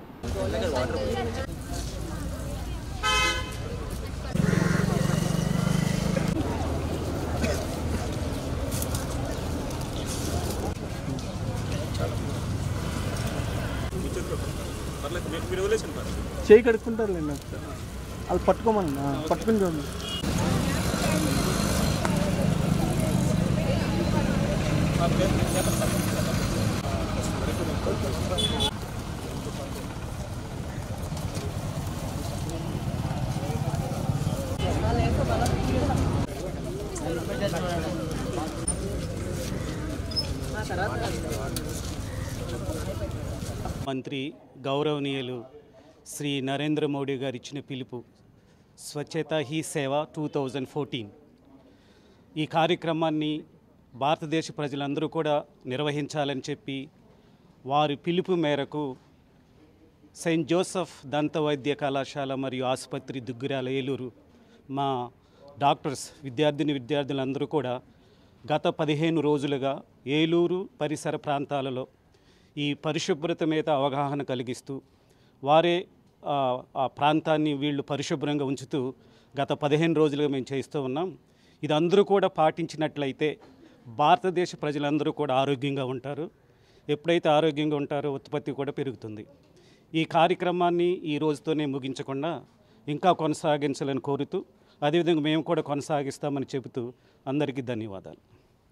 K: చేయి కడుక్కుంటారు లేండి అది పట్టుకోమని పట్టుకుని చూడండి
L: మంత్రి గౌరవనీయులు శ్రీ నరేంద్ర మోడీ గారు ఇచ్చిన పిలుపు స్వచ్ఛత హీ సేవ టూ థౌజండ్ ఫోర్టీన్ ఈ కార్యక్రమాన్ని భారతదేశ ప్రజలందరూ కూడా నిర్వహించాలని చెప్పి వారి పిలుపు మేరకు సెయింట్ జోసెఫ్ దంత వైద్య కళాశాల మరియు ఆసుపత్రి దుగ్గిరాల ఏలూరు మా డాక్టర్స్ విద్యార్థిని విద్యార్థులందరూ కూడా గత పదిహేను రోజులుగా ఏలూరు పరిసర ప్రాంతాలలో ఈ పరిశుభ్రత మీద అవగాహన కలిగిస్తూ వారే ఆ, ఆ ప్రాంతాన్ని వీళ్ళు పరిశుభ్రంగా ఉంచుతూ గత పదిహేను రోజులుగా మేము చేస్తూ ఉన్నాం ఇది అందరూ కూడా పాటించినట్లయితే భారతదేశ ప్రజలందరూ కూడా ఆరోగ్యంగా ఉంటారు ఎప్పుడైతే ఆరోగ్యంగా ఉంటారో ఉత్పత్తి కూడా పెరుగుతుంది ఈ కార్యక్రమాన్ని ఈ రోజుతోనే ముగించకుండా ఇంకా కొనసాగించాలని కోరుతూ అదేవిధంగా మేము కూడా కొనసాగిస్తామని చెబుతూ అందరికీ ధన్యవాదాలు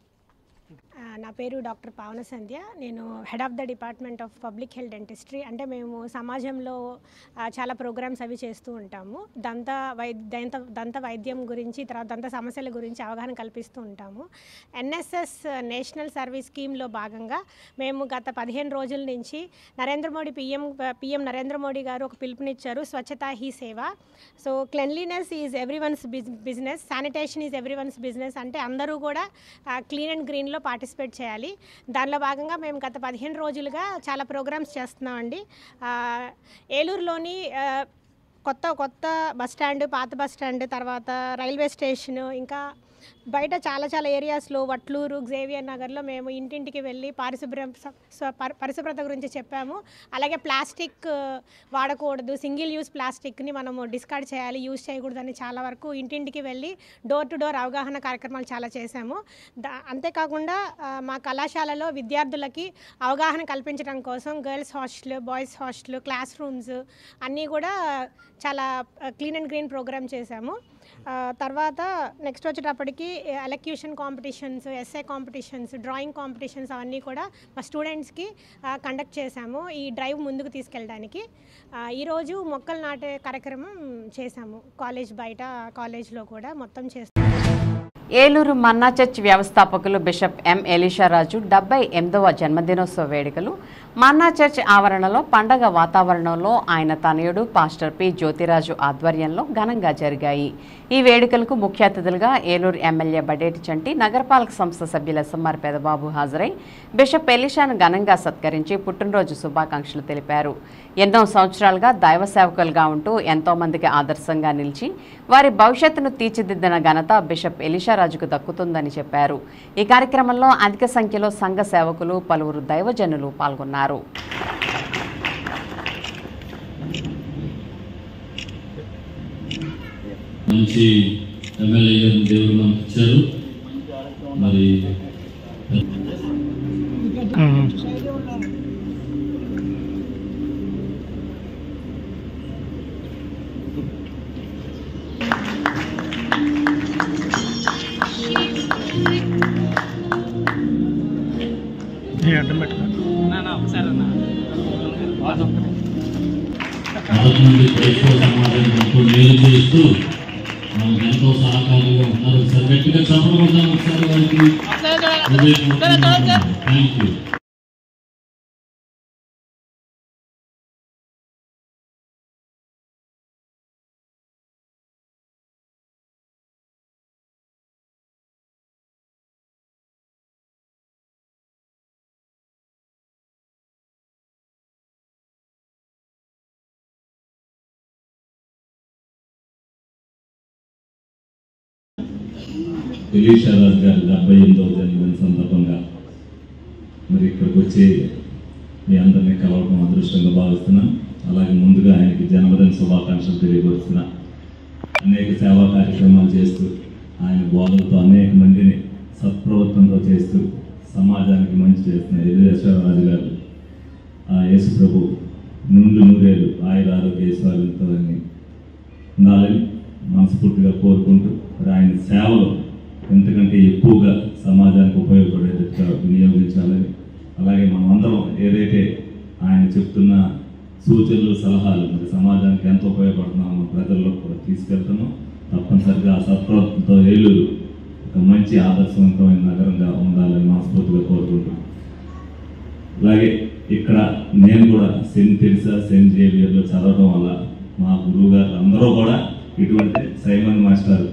M: ఆ, నా పేరు డాక్టర్ పావన సంధ్య నేను head of the department of public health dentistry అంటే మేము సమాజంలో ఆ, చాలా ప్రోగ్రామ్స్ అవి చేస్తూ ఉంటాము దంత వై దంత దంత వైద్యం గురించి తర్వాత దంత సమస్యల గురించి అవగాహన కల్పిస్తూ ఉంటాము ఎన్ఎస్ఎస్ నేషనల్ సర్వీస్ స్కీమ్లో భాగంగా మేము గత పదిహేను రోజుల నుంచి నరేంద్ర మోడీ పిఎం పిఎం నరేంద్ర మోడీ గారు ఒక పిలుపునిచ్చారు Swachhata Hi Seva so cleanliness is everyone's business sanitation is everyone's business అంటే అందరూ కూడా క్లీన్ అండ్ గ్రీన్లో పార్టిసిపేట్ చేయాలి దానిలో భాగంగా మేము గత పదిహేను రోజులుగా చాలా ప్రోగ్రామ్స్ చేస్తున్నామండి ఆ, ఏలూరులోని ఆ, కొత్త కొత్త బస్ స్టాండ్ పాత బస్ స్టాండ్ తర్వాత రైల్వే స్టేషన్ ఇంకా బయట చాలా చాలా ఏరియాస్లో వట్లూరు జేవియర్ నగర్లో మేము ఇంటింటికి వెళ్ళి పారిశుభ్రం స- స- పరి- పరిశుభ్రత గురించి చెప్పాము అలాగే ప్లాస్టిక్ ఆ, వాడకూడదు సింగిల్ యూస్ ప్లాస్టిక్ని మనము డిస్కార్డ్ చేయాలి యూజ్ చేయకూడదని చాలా వరకు ఇంటింటికి వెళ్ళి డోర్ టు డోర్ అవగాహన కార్యక్రమాలు చాలా చేశాము దా అంతేకాకుండా ఆ, మా కళాశాలలో విద్యార్థులకి అవగాహన కల్పించడం కోసం girls hostel boys hostel classrooms అన్నీ కూడా చాలా క్లీన్ అండ్ గ్రీన్ ప్రోగ్రామ్ చేశాము ఆ, తర్వాత నెక్స్ట్ వచ్చేటప్పటికి elocution competitions essay competitions drawing competitions అవన్నీ కూడా మా స్టూడెంట్స్కి కండక్ట్ చేశాము ఈ డ్రైవ్ ముందుకు తీసుకెళ్ళడానికి ఆ, ఈరోజు మొక్కలు నాటే కార్యక్రమం చేశాము కాలేజ్ బయట కాలేజ్లో కూడా మొత్తం చేస్తాము
B: ఏలూరు మన్నా చర్చ్ వ్యవస్థాపకులు బిషప్ ఎం ఎలీషారాజు డెబ్బై ఎనిమిదవ జన్మదినోత్సవ వేడుకలు మన్నా చర్చ్ ఆవరణలో పండగ వాతావరణంలో ఆయన తనయుడు పాస్టర్ పి జ్యోతిరాజు ఆధ్వర్యంలో ఘనంగా జరిగాయి ఈ వేడుకలకు ముఖ్య అతిథులుగా ఏలూరు ఎమ్మెల్యే బడేటి చంటి నగరపాలక సంస్థ సభ్యుల ఎస్ఎంఆర్ పెదబాబు హాజరై బిషప్ ఎలీషాను ఘనంగా సత్కరించి పుట్టినరోజు శుభాకాంక్షలు తెలిపారు ఎన్నో సంవత్సరాలుగా దైవ సేవకులుగా ఉంటూ ఎంతో మందికి ఆదర్శంగా నిలిచి వారి భవిష్యత్తును తీర్చిదిద్దిన ఘనత బిషప్ ఎలీషారాజుకు దక్కుతుందని చెప్పారు ఈ కార్యక్రమంలో అధిక సంఖ్యలో సంఘ సేవకులు పలువురు దైవజనులు పాల్గొన్నారు
N: మంచి ఎమ్మెల్యే గారిని దేవుడు మనకు ఇచ్చారు మరి
K: అడ్డం
N: మొదటి నుండి క్రైస్తవ సమాజానికి ఎంతో మేలు చేస్తూ మనకు ఎంతో సహకారంగా ఉన్నారు ఒకసారి గట్టిగా చప్పట్లు కొడదాం ఒకసారి వారికి థ్యాంక్ యూ ఎలీషా రాజు గారి డెబ్బై ఎనిమిదవ జన్మదిన సందర్భంగా మరి ఇక్కడికి వచ్చి మీ అందరినీ కలవడం అదృష్టంగా భావిస్తున్నాం అలాగే ముందుగా ఆయనకి జన్మదిన శుభాకాంక్షలు తెలియపరుస్తున్నా అనేక సేవా కార్యక్రమాలు చేస్తూ ఆయన బోధనతో అనేక మందిని సత్ప్రవర్తనతో చేస్తూ సమాజానికి మంచి చేస్తున్న ఎదురేశ్వరరాజు గారు ఆ యేసు ప్రభు నుండి నూరేళ్ళు ఆయుర ఆరోగ్య ఐశ్వర్యంతో ఉండాలని మనస్ఫూర్తిగా కోరుకుంటూ మరి ఆయన సేవలు ఎంతకంటే ఎక్కువగా సమాజానికి ఉపయోగపడేట్టుగా వినియోగించాలని అలాగే మనం అందరం ఏదైతే ఆయన చెప్తున్న సూచనలు సలహాలు మరి సమాజానికి ఎంత ఉపయోగపడుతున్నామో మన ప్రజల్లో కూడా తీసుకెళ్తున్నాం తప్పనిసరిగా ఆ సత్ప్రవర్తనతో ఏలూరు ఒక మంచి ఆదర్శవంతమైన నగరంగా ఉండాలని మనస్ఫూర్తిగా కోరుకుంటున్నాం అలాగే ఇక్కడ నేను కూడా సెయింట్ తెరిసా సెయింట్ జేవియర్లో చదవడం వల్ల మా గురువు గారు అందరూ కూడా ఇటువంటి సైమన్ మాస్టర్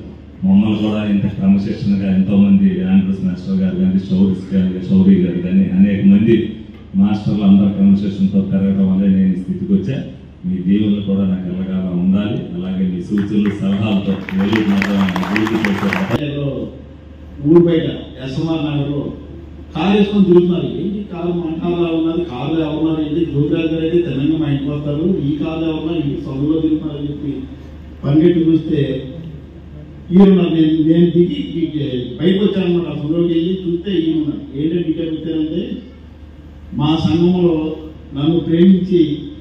N: మమ్మల్ని కూడా ఇంత క్రమశిక్షణగా ఎంతోమంది ఆండ్రూస్ మాస్టర్ గారు కానీ షౌరీస్ గారు షౌరీ గారు కానీ అనేక మంది మాస్టర్లు అందరూ క్రమశిక్షణతో పెరగడం వల్ల నేను ఈ స్థితికి వచ్చా మీ దీవులు కూడా నాకు ఎల్లకాలం ఉండాలి అలాగే మీ సూచనలు సలహాలతో ఏలూరు నగరాన్ని అభివృద్ధి చేసే
O: ఊరు బయట ఎస్ఎంఆర్ నగర్లో కారు వేసుకొని తిరుగుతున్నారు ఏంటి కారు మన కారులో ఉన్నది కారు ఎవరున్నారు ఏంటి జ్యోతిరాజు గారు అయితే తెలంగాణ మా ఇంటికి వస్తారు ఈ కారు ఎవరున్నారు ఈ సభలో తిరుగుతున్నారు అని చెప్పి పంగెట్టు చూస్తే ఈయన ఉన్నారు. నేను నేను దిగి ఈ- బయటకు వచ్చానమాట ఆ సభలోకి వెళ్ళి చూస్తే ఈయన ఉన్నారు ఏంటంటే ఇక్కడ వచ్చారంటే మా సంఘంలో నన్ను ప్రేమించి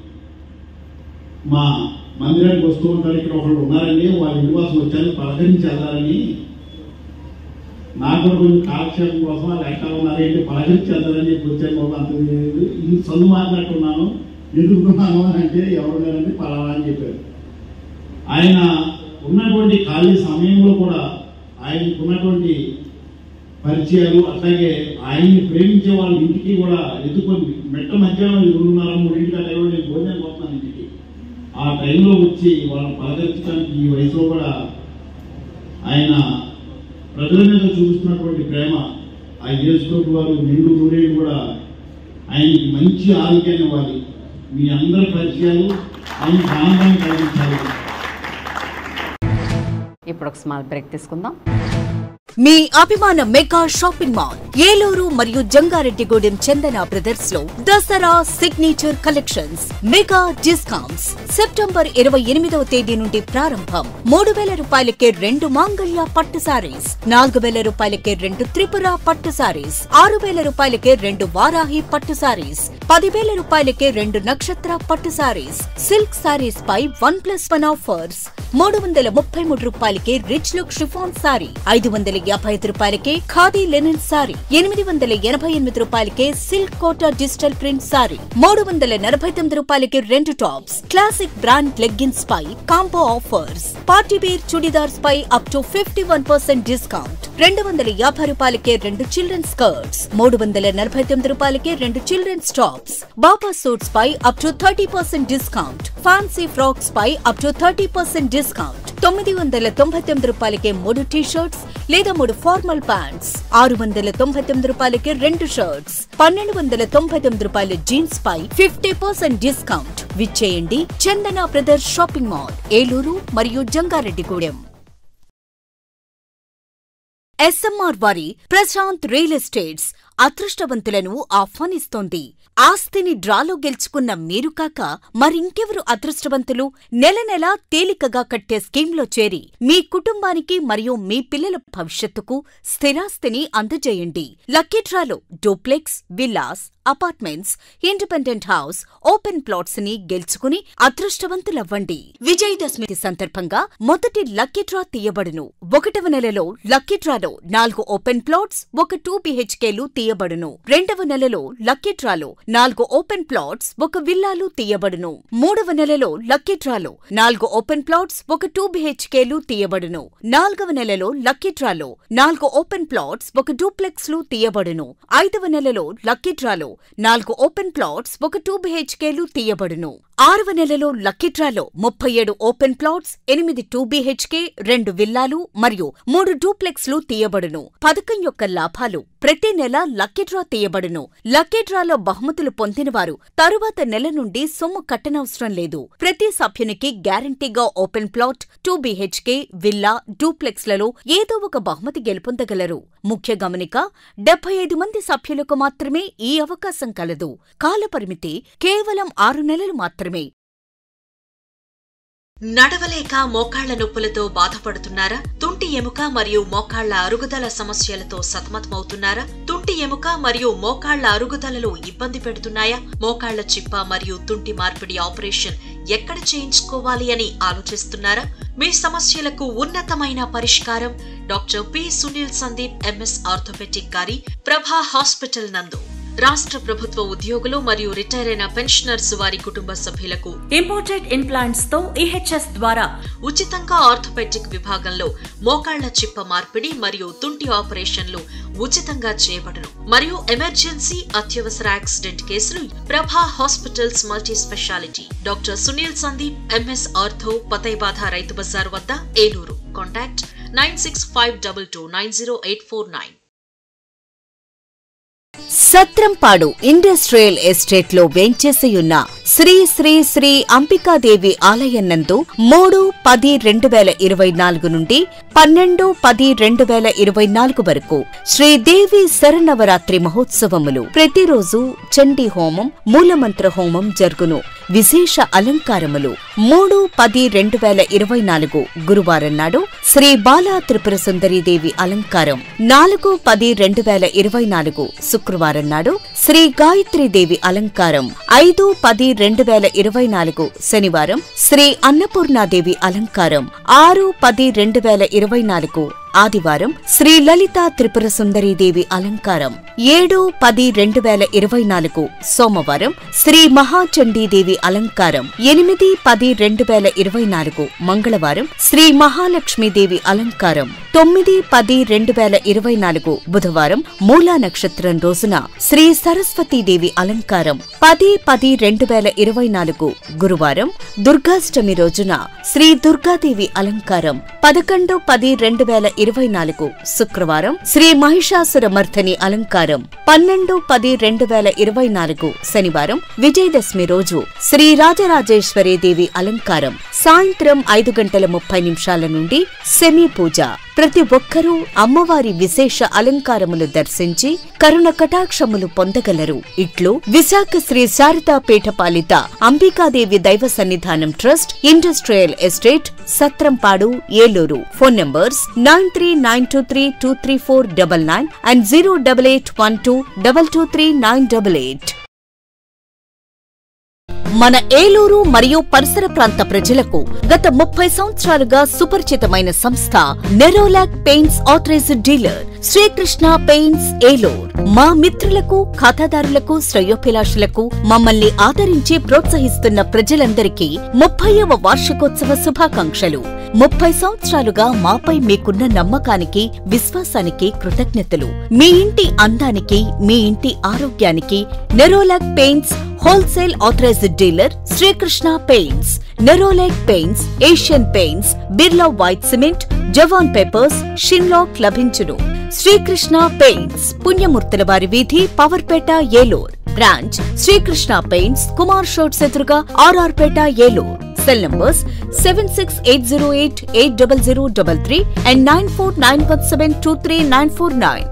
O: మా మందిరానికి వస్తూ ఉంటారు ఇక్కడ ఒకళ్ళు ఉన్నారని వాళ్ళ ఇంటి కోసం వచ్చాను పలకరించి వెళ్తారని నాకు కూడా కొంచెం కాలక్షేపం కోసం వాళ్ళు ఎక్కడ ఉన్నారేంటి పలకరించి వెళ్తారని చెప్పి వచ్చాను బాబు అంత తెలియదు ఇది సొంత మాట్లాడుతున్నాను ఎదుర్కొన్నాను అని అంటే ఎవరు లేరంటే పలానా అని చెప్పారు ఆయన ఉన్నటువంటి ఖాళీ సమయంలో కూడా ఆయనకు ఉన్నటువంటి పరిచయాలు అట్లాగే ఆయన్ని ప్రేమించే వాళ్ళ ఇంటికి కూడా ఎదుర్కొని మెట్ట మధ్యాహ్నం రెండున్నర మూడింటికి ఆ టైంలో నేను భోజనం పోతున్నాను ఇంటికి ఆ టైంలో వచ్చి వాళ్ళని పలకరించడానికి ఈ వయసులో కూడా ఆయన ప్రజల మీద చూపిస్తున్నటువంటి ప్రేమ ఆ యేసుప్రభు వారు నిండు నూరేళ్ళు కూడా ఆయనకి మంచి ఆరోగ్యాన్ని ఇవ్వాలి మీ అందరి పరిచయాలు ఆయనకి ఆనందాన్ని కలిగించాలి
B: ఇప్పుడు ఒక స్మాల్ బ్రేక్ తీసుకుందాం
A: మీ అభిమాన మెగా షాపింగ్ మాల్ ఏలూరు మరియు జంగారెడ్డిగూడెం చందన బ్రదర్స్ లో Dasara signature collections mega discounts September ఇరవై ఎనిమిదవ తేదీ నుండి ప్రారంభం మూడు వేల రూపాయలకే రెండు మాంగళ్య పట్టు సారీస్ నాలుగు వేల రూపాయలకే రెండు త్రిపుర పట్టు సారీస్ ఆరు వేల రూపాయలకే రెండు వారాహి పట్టు సారీస్ పదివేల రూపాయలకే రెండు నక్షత్ర పట్టు సారీస్ సిల్క్ సారీస్ పై వన్ ప్లస్ వన్ ఆఫర్స్ మూడు వందల ముప్పై మూడు రూపాయలకే రిచ్ లుక్ షిఫాన్ సారీ ఐదు వందల యాభై ఐదు రూపాయలకే ఖాదీ లెనిన్ సారీ ఎనిమిది వందల ఎనభై ఎనిమిది రూపాయలకే silk Kota digital print sari మూడు వందల నలభై తొమ్మిది రూపాయలకి రెండు టాప్స్ క్లాసిక్ బ్రాండ్ లెగ్గిన్స్ పై combo offers party wear churidars పై up to fifty one percent discount రెండు వందల యాభై రూపాయలకే రెండు చిల్డ్రన్ స్కర్ట్స్ మూడు వందల నలభై తొమ్మిది రూపాయలకే రెండు చిల్డ్రన్స్ టాప్స్ బాబా సూట్స్ పై up to thirty percent discount fancy frocks పై up to thirty percent discount తొమ్మిది వందల తొంభై తొమ్మిది రూపాయలకే మూడు టీ షర్ట్స్ లేదా మూడు ఫార్మల్ ప్యాంట్స్ ఆరు వందల తొంభై తొమ్మిది రూపాయలకి రెండు షర్ట్స్ పన్నెండు వందల తొంభై తొమ్మిది రూపాయల జీన్స్ పై ఫిఫ్టీ పర్సెంట్ డిస్కౌంట్ విచ్చేయండి Chandana brothers shopping mall Eluru మరియు జంగారెడ్డిగూడెం ఎస్ఎంఆర్ వారి ప్రశాంత్ రియల్ ఎస్టేట్స్ అదృష్టవంతులను ఆహ్వానిస్తోంది ఆస్తిని డ్రాలో గెలుచుకున్న మీరు కాక మరింకెవరు అదృష్టవంతులు నెల నెలా తేలికగా కట్టే స్కీమ్లో చేరి మీ కుటుంబానికి మరియు మీ పిల్లల భవిష్యత్తుకు స్థిరాస్తిని అందజేయండి లక్కీ డ్రాలో duplex villas apartments independent house open plots ని గెలుచుకుని అదృష్టవంతులవ్వండి విజయదశమి సందర్భంగా మొదటి లక్కీ డ్రా తీయబడును ఒకటవ నెలలో లక్కీ డ్రాలో నాలుగు ఓపెన్ ప్లాట్స్ ఒక టూ బిహెచ్కేలు తీయబడును రెండవ నెలలో లక్కీ డ్రాలో నాలుగు ఓపెన్ ప్లాట్స్ ఒక విల్లాలు తీయబడును మూడవ నెలలో లక్కీ డ్రాలో నాలుగు ఓపెన్ ప్లాట్స్ ఒక టూ బిహెచ్కేలు తీయబడును నాలుగవ నెలలో లక్కీ డ్రాలో నాలుగు ఓపెన్ ప్లాట్స్ ఒక డూప్లెక్స్ లు తీయబడును ఐదవ నెలలో లక్కీ డ్రాలో నాలుగు ఓపెన్ ప్లాట్స్ ఒక టూ బిహెచ్కేలు తీయబడును ఆరవ నెలలో లక్కీ డ్రాలో ముప్పై ఏడు ఓపెన్ ప్లాట్స్ ఎనిమిది టూ బిహెచ్కే రెండు విల్లాలు మరియు మూడు డూప్లెక్స్ లు తీయబడును పథకం యొక్క లాభాలు ప్రతి నెల లక్కీ డ్రా తీయబడును లక్కీ డ్రాలో బహుమతులు పొందినవారు తరువాత నెల నుండి సొమ్ము కట్టనవసరం లేదు ప్రతి సభ్యునికి గ్యారంటీగా open plot two BHK villa డూప్లెక్స్లలో ఏదో ఒక బహుమతి గెలుపొందగలరు ముఖ్య గమనిక డెబ్బై ఐదు మంది సభ్యులకు మాత్రమే ఈ అవకాశం కలదు కాలపరిమితి కేవలం ఆరు నెలలు మాత్రమే
P: నడవలేక మోకాళ్ల నొప్పులతో బాధపడుతున్నారా తుంటి ఎముక మరియు మోకాళ్ల అరుగుదల సమస్యలతో సతమతమవుతున్నారా తుంటి ఎముక మరియు మోకాళ్ల అరుగుదలలో ఇబ్బంది పెడుతున్నాయా మోకాళ్ల చిప్ప మరియు తుంటి మార్పిడి ఆపరేషన్ ఎక్కడ చేయించుకోవాలి అని ఆలోచిస్తున్నారా మీ సమస్యలకు ఉన్నతమైన పరిష్కారం doctor P Sunil Sandeep MS orthopaedic గారి ప్రభా హాస్పిటల్ నందు రాష్ట్ర ప్రభుత్వ ఉద్యోగులు మరియు రిటైర్ అయిన పెన్షనర్స్ వారి కుటుంబ సభ్యులకు ఇంపోర్టెడ్ ఇంప్లాంట్స్ తో ఈహెచ్ఎస్ ద్వారా ఉచితంగా ఆర్థోపెటిక్ విభాగంలో మోకాళ్ల చిప్ప మార్పిడి మరియు తుంటి ఆపరేషన్లు ఉచితంగా చేయబడును మరియు ఎమర్జెన్సీ అత్యవసర యాక్సిడెంట్ కేసులు Prabha hospitals multi speciality doctor Sunil Sandeep MS ortho పతైబాధ రైతు బజార్ వద్ద Eluru contact nine six five double two nine zero eight four nine
A: Satrampadu industrial estate లో వేంచేసియున్న శ్రీ శ్రీ శ్రీ అంబికాదేవి ఆలయం నందు మూడు పది రెండు వేల ఇరవై నాలుగు నుండి పన్నెండు పది రెండు వేల ఇరవై నాలుగు వరకు శ్రీదేవి శరన్నవరాత్రి మహోత్సవములు ప్రతిరోజు చండీ హోమం మూలమంత్ర హోమం జరుగును విశేష అలంకారములు మూడు పది రెండు వేల ఇరవై నాలుగు గురువారం నాడు శ్రీ బాలా త్రిపుర సుందరీదేవి అలంకారం నాలుగు పది రెండు వేల ఇరవై నాలుగు శుక్రవారం నాడు శ్రీ గాయత్రీదేవి అలంకారం ఐదు పది రెండు వేల ఇరవై నాలుగు శనివారం శ్రీ అన్నపూర్ణాదేవి అలంకారం ఆరు పది రెండు వేల ఇరవై నాలుగు ఆదివారం శ్రీ లలితా త్రిపుర సుందరీదేవి అలంకారం ఏడు పది రెండు వేల ఇరవై నాలుగు సోమవారం శ్రీ మహాచండీదేవి అలంకారం ఎనిమిది పది రెండు వేల ఇరవై నాలుగు మంగళవారం శ్రీ మహాలక్ష్మీదేవి అలంకారం తొమ్మిది పది రెండు వేల ఇరవై నాలుగు బుధవారం మూలా నక్షత్రం రోజున శ్రీ సరస్వతీదేవి అలంకారం పది పది రెండు వేల ఇరవై నాలుగు గురువారం దుర్గాష్టమి రోజున శ్రీ దుర్గాదేవి అలంకారం పదకొండు పది రెండు వేల ఇరవై నాలుగు శుక్రవారం శ్రీ మహిషాసుర మర్ధని అలంకారం పన్నెండు పది రెండు వేల ఇరవై నాలుగు శనివారం విజయదశమి రోజు శ్రీ రాజరాజేశ్వరి దేవి అలంకారం సాయంత్రం ఐదు గంటల ముప్పై నిమిషాల నుండి సెమీ పూజ ప్రతి ఒక్కరూ అమ్మవారి విశేష అలంకారములు దర్శించి కరుణ కటాక్షములు పొందగలరు ఇట్లు విశాఖ శ్రీ శారదా పీఠ పాలిత అంబికాదేవి దైవ సన్నిధానం trust industrial estate Satrampadu Eluru phone numbers nine three nine two three two three four double nine and zero double eight one two double two three nine double eight మన ఏలూరు మరియు పరిసర ప్రాంత ప్రజలకు గత ముప్పై సంవత్సరాలుగా సుపరిచితమైన సంస్థ Nerolac paints authorised dealer Srikrishna paints Eluru మా మిత్రులకు ఖాతాదారులకు శ్రేయోభిలాషులకు మమ్మల్ని ఆదరించి ప్రోత్సహిస్తున్న ప్రజలందరికీ ముప్పైవ వార్షికోత్సవ శుభాకాంక్షలు ముప్పై సంవత్సరాలుగా మాపై మీకున్న నమ్మకానికి విశ్వాసానికి కృతజ్ఞతలు మీ ఇంటి అందానికి మీ ఇంటి ఆరోగ్యానికి Nerolac paints wholesale authorised dealer Srikrishna paints Nerolac paints Asian paints Birla white cement జవాన్ పేపర్స్ షిన్లాక్ లభించును శ్రీకృష్ణ పెయింట్స్ పుణ్యమూర్తుల వారి వీధి పవర్పేట ఏలూర్ బ్రాంచ్ శ్రీకృష్ణ పెయింట్స్ కుమార్ షోట్స్ ఎదురుగా RR Peta Eluru cell numbers seven six eight zero eight eight double zero double three and nine four nine one seven two three nine four nine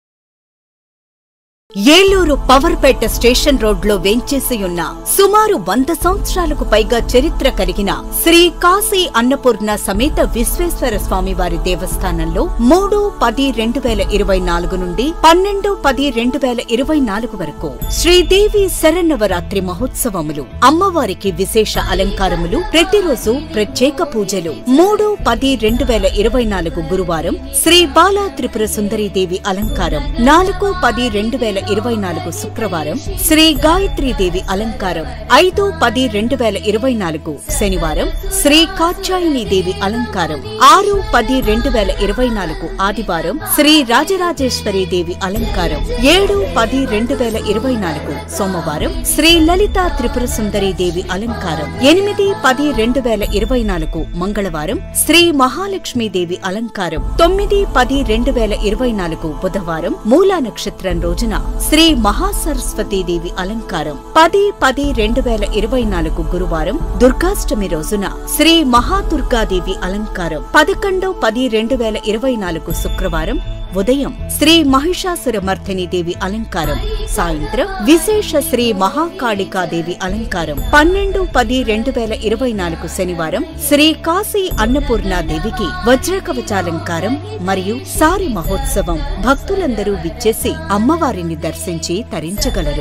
A: Eluru Powerpet station రోడ్లో వేంచేసి ఉన్న సుమారు వంద సంవత్సరాలకు పైగా చరిత్ర కలిగిన శ్రీ కాశీ అన్నపూర్ణ సమేత విశ్వేశ్వర స్వామి వారి దేవస్థానంలో మూడు పది రెండు వేల ఇరవై నాలుగు నుండి పన్నెండు పది రెండు వేల ఇరవై నాలుగు వరకు శ్రీదేవి శరన్నవరాత్రి మహోత్సవములు అమ్మవారికి విశేష అలంకారములు ప్రతిరోజు ప్రత్యేక పూజలు మూడు పది రెండు వేల ఇరవై నాలుగు గురువారం శ్రీ బాలా త్రిపుర సుందరీదేవి అలంకారం నాలుగు పది రెండు వేల ఇరవై నాలుగు శుక్రవారం శ్రీ గాయత్రీదేవి అలంకారం ఐదు పది రెండు వేల ఇరవై నాలుగు శనివారం శ్రీ కాత్యాయని దేవి అలంకారం ఆరు పది రెండు వేల ఇరవై నాలుగు ఆదివారం శ్రీ రాజరాజేశ్వరి దేవి అలంకారం ఏడు పది రెండు వేల ఇరవై నాలుగు సోమవారం శ్రీ లలితా త్రిపుర సుందరి దేవి అలంకారం ఎనిమిది పది రెండు వేల ఇరవై నాలుగు మంగళవారం శ్రీ మహాలక్ష్మి దేవి అలంకారం తొమ్మిది పది రెండు వేల ఇరవై నాలుగు బుధవారం మూలా నక్షత్రం రోజున శ్రీ మహాసరస్వతీ దేవి అలంకారం పది పది రెండు వేల ఇరవై నాలుగు గురువారం దుర్గాష్టమి రోజున శ్రీ మహాదుర్గాదేవి అలంకారం పదకొండు పది రెండు వేల ఇరవై నాలుగు శుక్రవారం ఉదయం శ్రీ మహిషాసుర మర్దిని దేవి అలంకారం సాయంత్రం విశేష శ్రీ మహాకాళికాదేవి అలంకారం పన్నెండు పది రెండు వేల ఇరవై నాలుగు శనివారం శ్రీ కాశీ అన్నపూర్ణాదేవికి వజ్రకవచాలంకారం మరియు సారి మహోత్సవం భక్తులందరూ విచ్చేసి అమ్మవారిని దర్శించి తరించగలరు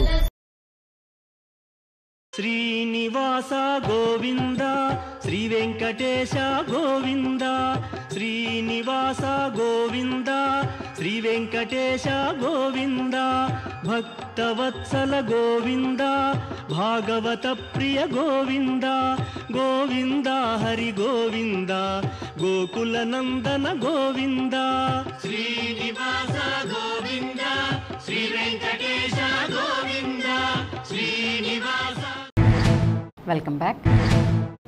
Q: శ్రీనివాస గోవింద శ్రీ వెంకటేశ గోవింద శ్రీనివాస గోవింద శ్రీ వెంకటేశ గోవింద భక్తవత్సల గోవింద భాగవత ప్రియ గోవింద గోవింద హరి గోవింద గోకుల నందన గోవింద శ్రీనివాస గోవింద శ్రీ వెంకటేశ గోవింద శ్రీనివాస
B: వెల్కమ్ బ్యాక్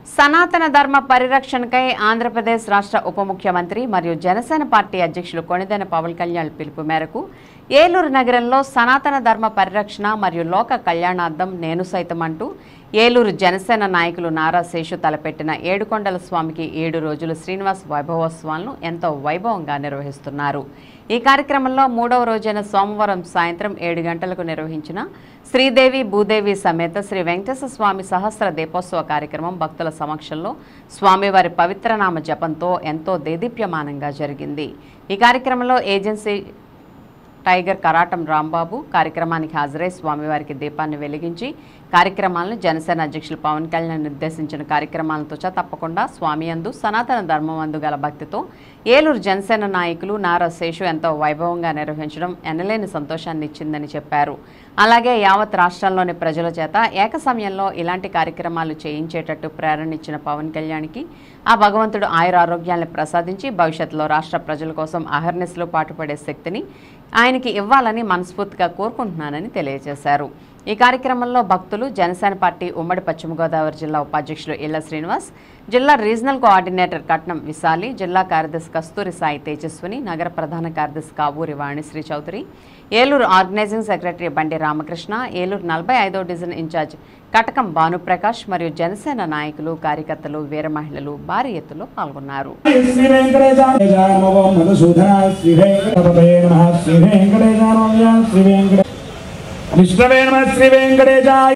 B: సనాతన ధర్మ పరిరక్షణకై ఆంధ్రప్రదేశ్ రాష్ట్ర ఉప ముఖ్యమంత్రి మరియు జనసేన పార్టీ అధ్యక్షులు కొణిదెన పవన్ కళ్యాణ్ పిలుపు మేరకు ఏలూరు నగరంలో సనాతన ధర్మ పరిరక్షణ మరియు లోక కళ్యాణార్థం నేను సైతం అంటూ ఏలూరు జనసేన నాయకులు నారా శేషు తలపెట్టిన ఏడుకొండల స్వామికి ఏడు రోజులు శ్రీనివాస్ వైభవోత్సవాలను ఎంతో వైభవంగా నిర్వహిస్తున్నారు ఈ కార్యక్రమంలో మూడవ రోజైన సోమవారం సాయంత్రం ఏడు గంటలకు నిర్వహించిన శ్రీదేవి భూదేవి సమేత శ్రీ వెంకటేశ్వర స్వామి సహస్ర దీపోత్సవ కార్యక్రమం భక్తుల సమక్షంలో స్వామివారి పవిత్రనామ జపంతో ఎంతో దేదీప్యమానంగా జరిగింది ఈ కార్యక్రమంలో ఏజెన్సీ టైగర్ కరాటం రాంబాబు కార్యక్రమానికి హాజరై స్వామివారికి దీపాన్ని వెలిగించి కార్యక్రమాలను జనసేన అధ్యక్షులు పవన్ కళ్యాణ్ నిర్దేశించిన కార్యక్రమాలతో చ తప్పకుండా స్వామి అందు సనాతన ధర్మమందు గల భక్తితో ఏలూరు జనసేన నాయకులు నారా శేషు ఎంతో వైభవంగా నిర్వహించడం ఎనలేని సంతోషాన్ని ఇచ్చిందని చెప్పారు అలాగే యావత్ రాష్ట్రంలోని ప్రజల చేత ఏక సమయంలో ఇలాంటి కార్యక్రమాలు చేయించేటట్టు ప్రేరణ ఇచ్చిన పవన్ కళ్యాణ్కి ఆ భగవంతుడు ఆయురారోగ్యాలను ప్రసాదించి భవిష్యత్తులో రాష్ట్ర ప్రజల కోసం అహర్నిశలు పాటుపడే శక్తిని ఆయనకి ఇవ్వాలని మనస్ఫూర్తిగా కోరుకుంటున్నానని తెలియజేశారు ఈ కార్యక్రమంలో భక్తులు జనసేన పార్టీ ఉమ్మడి పశ్చిమ గోదావరి జిల్లా ఉపాధ్యక్షులు ఇళ్ల శ్రీనివాస్ జిల్లా రీజనల్ కోఆర్డినేటర్ కట్నం విశాలి జిల్లా కార్యదర్శి కస్తూరి సాయి తేజస్విని నగర ప్రధాన కార్యదర్శి కావూరి వాణిశ్రీ చౌదరి ఏలూరు ఆర్గనైజింగ్ సెక్రటరీ బండి రామకృష్ణ ఏలూరు నలభై ఐదో డివిజన్ ఇన్ఛార్జ్ కటకం భానుప్రకాష్ మరియు జనసేన నాయకులు కార్యకర్తలు వీర మహిళలు భారీ ఎత్తులో పాల్గొన్నారు
R: శ్రీ వెంకటేశాయ నమో మధుసూదన శ్రీ వెంకటపతే నమ శ్రీ వెంకటేశాయ శ్రీ వెంకట విష్ణవే నమ శ్రీ వెంకటేశాయ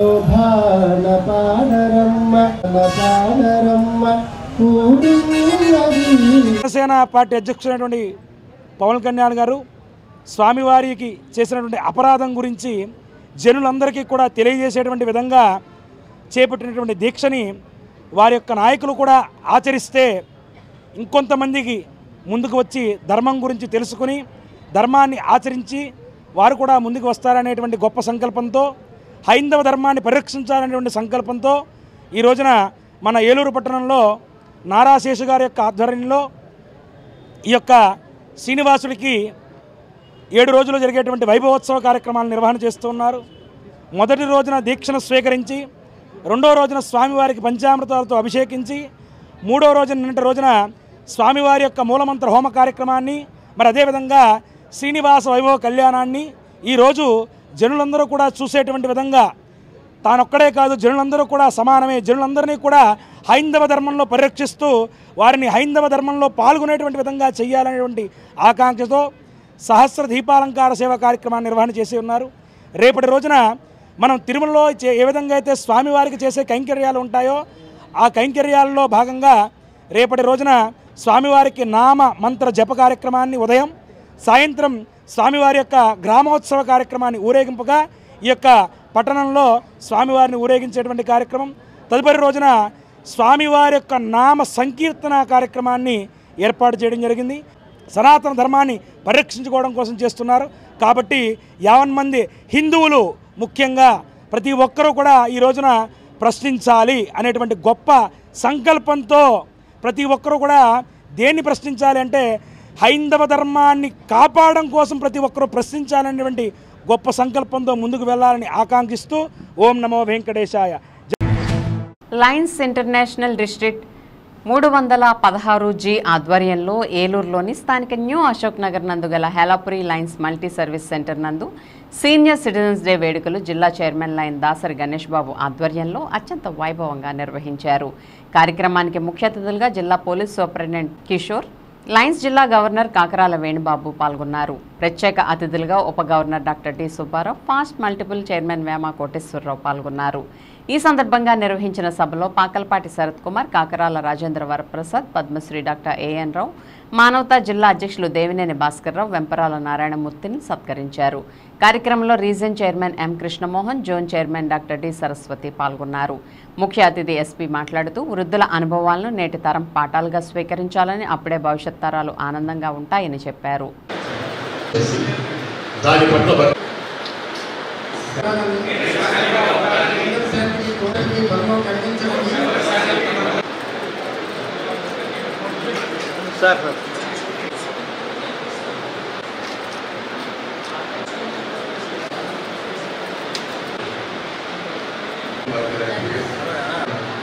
S: జనసేన పార్టీ అధ్యక్షుడైనటువంటి పవన్ కళ్యాణ్ గారు స్వామివారికి చేసినటువంటి అపరాధం గురించి జనులందరికీ కూడా తెలియజేసేటువంటి విధంగా చేపట్టినటువంటి దీక్షని వారి యొక్క నాయకులు కూడా ఆచరిస్తే ఇంకొంతమందికి ముందుకు వచ్చి ధర్మం గురించి తెలుసుకుని ధర్మాన్ని ఆచరించి వారు కూడా ముందుకు వస్తారనేటువంటి గొప్ప సంకల్పంతో హైందవ ధర్మాన్ని పరిరక్షించాలనేటువంటి సంకల్పంతో ఈ రోజున మన ఏలూరు పట్టణంలో నారాశేషు గారి యొక్క ఆధ్వర్యంలో ఈ యొక్క శ్రీనివాసుడికి ఏడు రోజులు జరిగేటువంటి వైభవోత్సవ కార్యక్రమాలు నిర్వహణ చేస్తూ ఉన్నారు మొదటి రోజున దీక్షను స్వీకరించి రెండో రోజున స్వామివారికి పంచామృతాలతో అభిషేకించి మూడో రోజున నిన్నటి రోజున స్వామివారి యొక్క మూలమంత్ర హోమ కార్యక్రమాన్ని మరి అదేవిధంగా శ్రీనివాస వైభవ కళ్యాణాన్ని ఈరోజు జనులందరూ కూడా చూసేటువంటి విధంగా తానొక్కడే కాదు జనులందరూ కూడా సమానమే జనులందరినీ కూడా హైందవ ధర్మంలో పరిరక్షిస్తూ వారిని హైందవ ధర్మంలో పాల్గొనేటువంటి విధంగా చేయాలనేటువంటి ఆకాంక్షతో సహస్ర దీపాలంకార సేవ కార్యక్రమాన్ని నిర్వహణ చేసి ఉన్నారు రేపటి రోజున మనం తిరుమలలో చే- ఏ విధంగా అయితే స్వామివారికి చేసే కైంకర్యాలు ఉంటాయో ఆ కైంకర్యాలలో భాగంగా రేపటి రోజున స్వామివారికి నామ మంత్ర జప కార్యక్రమాన్ని ఉదయం సాయంత్రం స్వామివారి యొక్క గ్రామోత్సవ కార్యక్రమాన్ని ఊరేగింపుగా ఈ యొక్క పట్టణంలో స్వామివారిని ఊరేగించేటువంటి కార్యక్రమం తదుపరి రోజున స్వామివారి యొక్క నామ సంకీర్తన కార్యక్రమాన్ని ఏర్పాటు చేయడం జరిగింది సనాతన ధర్మాన్ని పరిరక్షించుకోవడం కోసం చేస్తున్నారు కాబట్టి యావన్ మంది హిందువులు ముఖ్యంగా ప్రతి ఒక్కరూ కూడా ఈ రోజున ప్రశ్నించాలి అనేటువంటి గొప్ప సంకల్పంతో ప్రతి ఒక్కరూ కూడా దేన్ని ప్రశ్నించాలి అంటే హైందవ ధర్మాన్ని కాపాడడం కోసం ప్రతి ఒక్కరూ ప్రశ్నించాలనేటువంటి గొప్ప సంకల్పంతో ముందుకు వెళ్ళాలని ఆకాంక్షిస్తూ ఓం నమో వెంకటేశాయ
B: లయన్స్ ఇంటర్నేషనల్ డిస్ట్రిక్ట్ మూడు వందల పదహారు జీ ఆధ్వర్యంలో ఏలూరులోని స్థానిక న్యూ అశోక్ నగర్ నందు గల Helapuri lions multi service center నందు సీనియర్ సిటిజన్స్ డే వేడుకలు జిల్లా చైర్మన్ లైన్ దాసరి గణేష్ బాబు ఆధ్వర్యంలో అత్యంత వైభవంగా నిర్వహించారు కార్యక్రమానికి ముఖ్య అతిథులుగా జిల్లా పోలీస్ సూపరింటెండెంట్ కిషోర్ లయన్స్ జిల్లా గవర్నర్ కాకరాల వేణుబాబు పాల్గొన్నారు ప్రత్యేక అతిథులుగా ఉప governor doctor T Subbarao past multiple chairman Vema Koteswararao పాల్గొన్నారు ఈ సందర్భంగా నిర్వహించిన సభలో పాకల్పాటి శరత్ కుమార్ కాకరాల రాజేంద్ర వరప్రసాద్ పద్మశ్రీ డాక్టర్ ఏఎన్ రావు మానవతా జిల్లా అధ్యక్షులు దేవినేని భాస్కర్రావు వెంపరాల నారాయణమూర్తిని సత్కరించారు కార్యక్రమంలో region chairman M Krishnamohan zone chairman doctor D Saraswati పాల్గొన్నారు ముఖ్య అతిథి ఎస్పీ మాట్లాడుతూ వృద్ధుల అనుభవాలను నేటి తరం పాఠాలుగా స్వీకరించాలని అప్పుడే భవిష్యత్ తరాలు ఆనందంగా ఉంటాయని చెప్పారు
T: దాని పట్ల భక్తి
E: సార్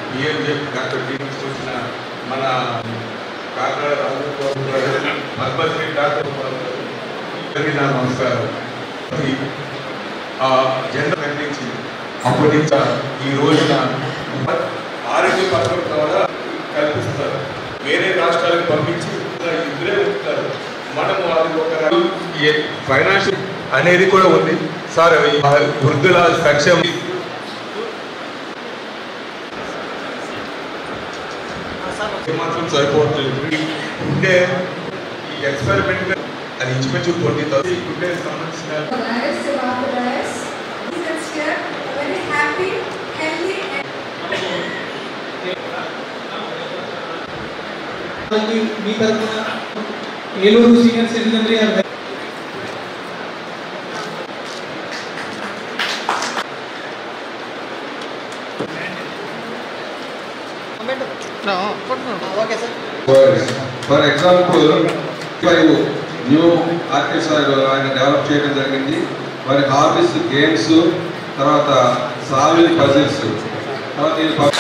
H: బిఎంజెఫ్ డాక్టర్ డి చూసిన మన కాకినాడ రాజగోపాల్ గారు పద్మశ్రీ డాక్టర్ అందరికీ నా నమస్కారం ఆ జెండా ఖండించి అప్పటి నుంచి ఈ రోజున ఆరోగ్య పథకం ద్వారా కల్పిస్తారు వేరే రాష్ట్రాలకు పంపించి ఇద్దరే ఉంటారు మనము అది ఒక ఫైనాన్షియల్ అనేది కూడా ఉంది సార్ ఈ వృద్ధుల సంక్షేమం ఏమాత్రం సరిపోవట్లేదు ఉండే ఈ ఎక్స్పెరిమెంట్ అది ఇంచుమించు ట్వంటీ థౌసండ్ ఉండే సంబంధించిన
T: మీ తరఫున Eluru senior citizenry
J: okay sir
U: for example five new artist ఆయన డెవలప్ చేయడం జరిగింది వారి హాబీస్ గేమ్స్ తర్వాత సాల్వింగ్ పజిల్స్ తర్వాత ఈ ప-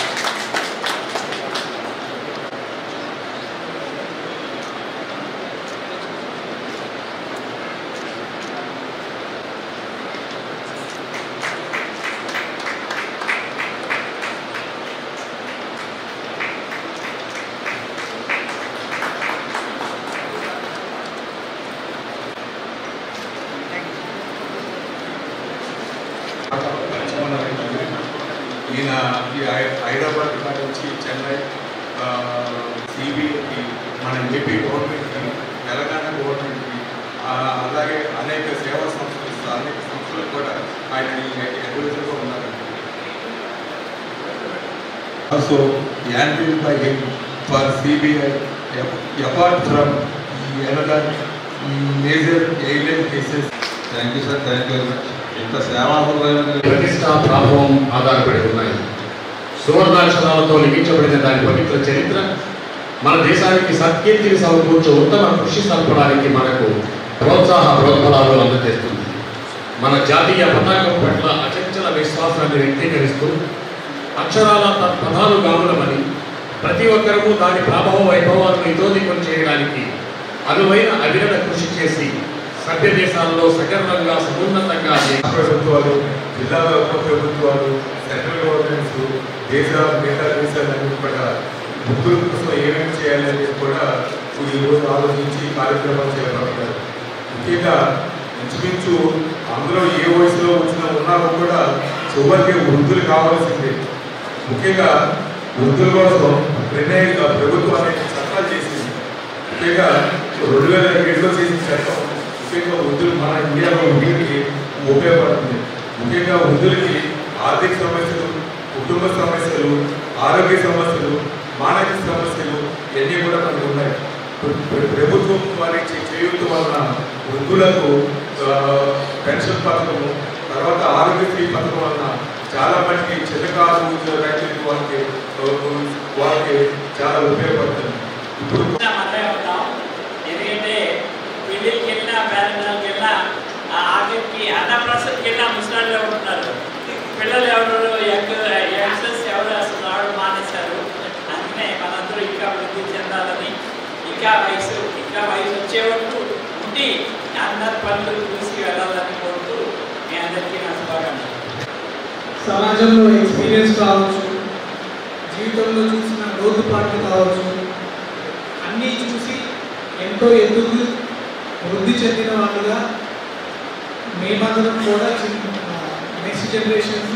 H: ఈయన ఈ హై- హైదరాబాద్ నుంచి చెన్నై సిబిఐకి మన ఏపీ గవర్నమెంట్కి తెలంగాణ గవర్నమెంట్కి ఆ, అలాగే అనేక సేవా సంస్థలు అనేక సంస్థలకు కూడా ఆయన అడ్వైజర్గా ఉన్నారు also handle by him for CBI apart from ఈ another major alien cases
U: thank you sir thank you very much ఇంత సేవాపరమైన
V: ప్రతిష్ట ప్రాభవం ఆధారపడి ఉన్నాయి సువర్ణాక్షరాలతో లిఖించబడిన దాని పవిత్ర చరిత్ర మన దేశానికి సత్కీర్తిని సమకూర్చే ఉత్తమ కృషి సల్పడానికి మనకు ప్రోత్సాహ ప్రోత్బలాలు అందజేస్తుంది మన జాతీయ పతాకం పట్ల అచంచల విశ్వాసాన్ని వ్యక్తీకరిస్తూ అక్షరాల పదాలు గాములమని ప్రతి ఒక్కరూ దాని ప్రభావ వైభవాలను ఇతోదికం చేయడానికి అనువైన అవిరత కృషి చేసి సభ్య దేశాల్లో సగర్వంగా సమున్నతంగా
H: ప్రభుత్వాలు జిల్లా ప్రభుత్వాలు సెంట్రల్ గవర్నమెంట్స్ దేశ మిగతా దేశాలన్నీ కూడా ముగ్గురు కోసం ఏమేమి చేయాలని కూడా ఈ రోజు ఆలోచించి కార్యక్రమాలు చేపడతారు ముఖ్యంగా ఇంచుమించు అందులో ఏ వయసులో వచ్చిన ఉన్నా కూడా చివరికి వృద్ధులు కావాల్సిందే ముఖ్యంగా వృద్ధుల కోసం నిర్ణయ ప్రభుత్వం అనేక చట్టాలు చేసింది ముఖ్యంగా రెండు వేల ఏడులో చేసిన చట్టం ముఖ్యంగా వృద్ధులు మన ఇండియాలో వృద్ధులకి ఉపయోగపడుతుంది ముఖ్యంగా వృద్ధులకి ఆర్థిక సమస్యలు కుటుంబ సమస్యలు ఆరోగ్య సమస్యలు మానసిక సమస్యలు ఇవన్నీ కూడా మనకు ఉన్నాయి ప్ర- ప్ర- ప్రభుత్వం వారి చే- చేయూత వలన వృద్ధులకు ఆ, పెన్షన్ పథకము తర్వాత ఆరోగ్యశ్రీ పథకం వలన చాలా మందికి చిన్నకారు రైతులకు వాళ్ళకి ఆ, వాళ్ళకి చాలా ఉపయోగపడుతుంది ఇప్పుడు
W: మనమే ఉంటాం ఎందుకంటే పెళ్ళిళ్ళకి వెళ్ళినా పేరెంట్కి వెళ్ళినా ఆ ఆఖరికి అన్నప్రాసనకి వెళ్ళినా ముసలాళ్ళు ఉంటున్నారు పిల్లలు ఎవరు యంగ్స్టర్స్ ఎవరు అసలు రావడం మానేశారు అందుకనే మనందరూ ఇంకా వృద్ధి చెందాలని ఇంకా వయసు ఇంకా వయసు వచ్చే వరకు ఉండి అందరి పనులు చూసి వెళ్ళాలని కోరుతూ మీ అందరికీ నా శుభాకాంక్షలు
T: సమాజంలో ఎక్స్పీరియన్స్ కావచ్చు జీవితంలో చూసిన లోతుపాట్లు కావచ్చు అన్నీ చూసి ఎంతో ఎదుగు వృద్ధి చెందిన వాళ్ళుగా మేమందరం కూడా నెక్స్ట్ జనరేషన్స్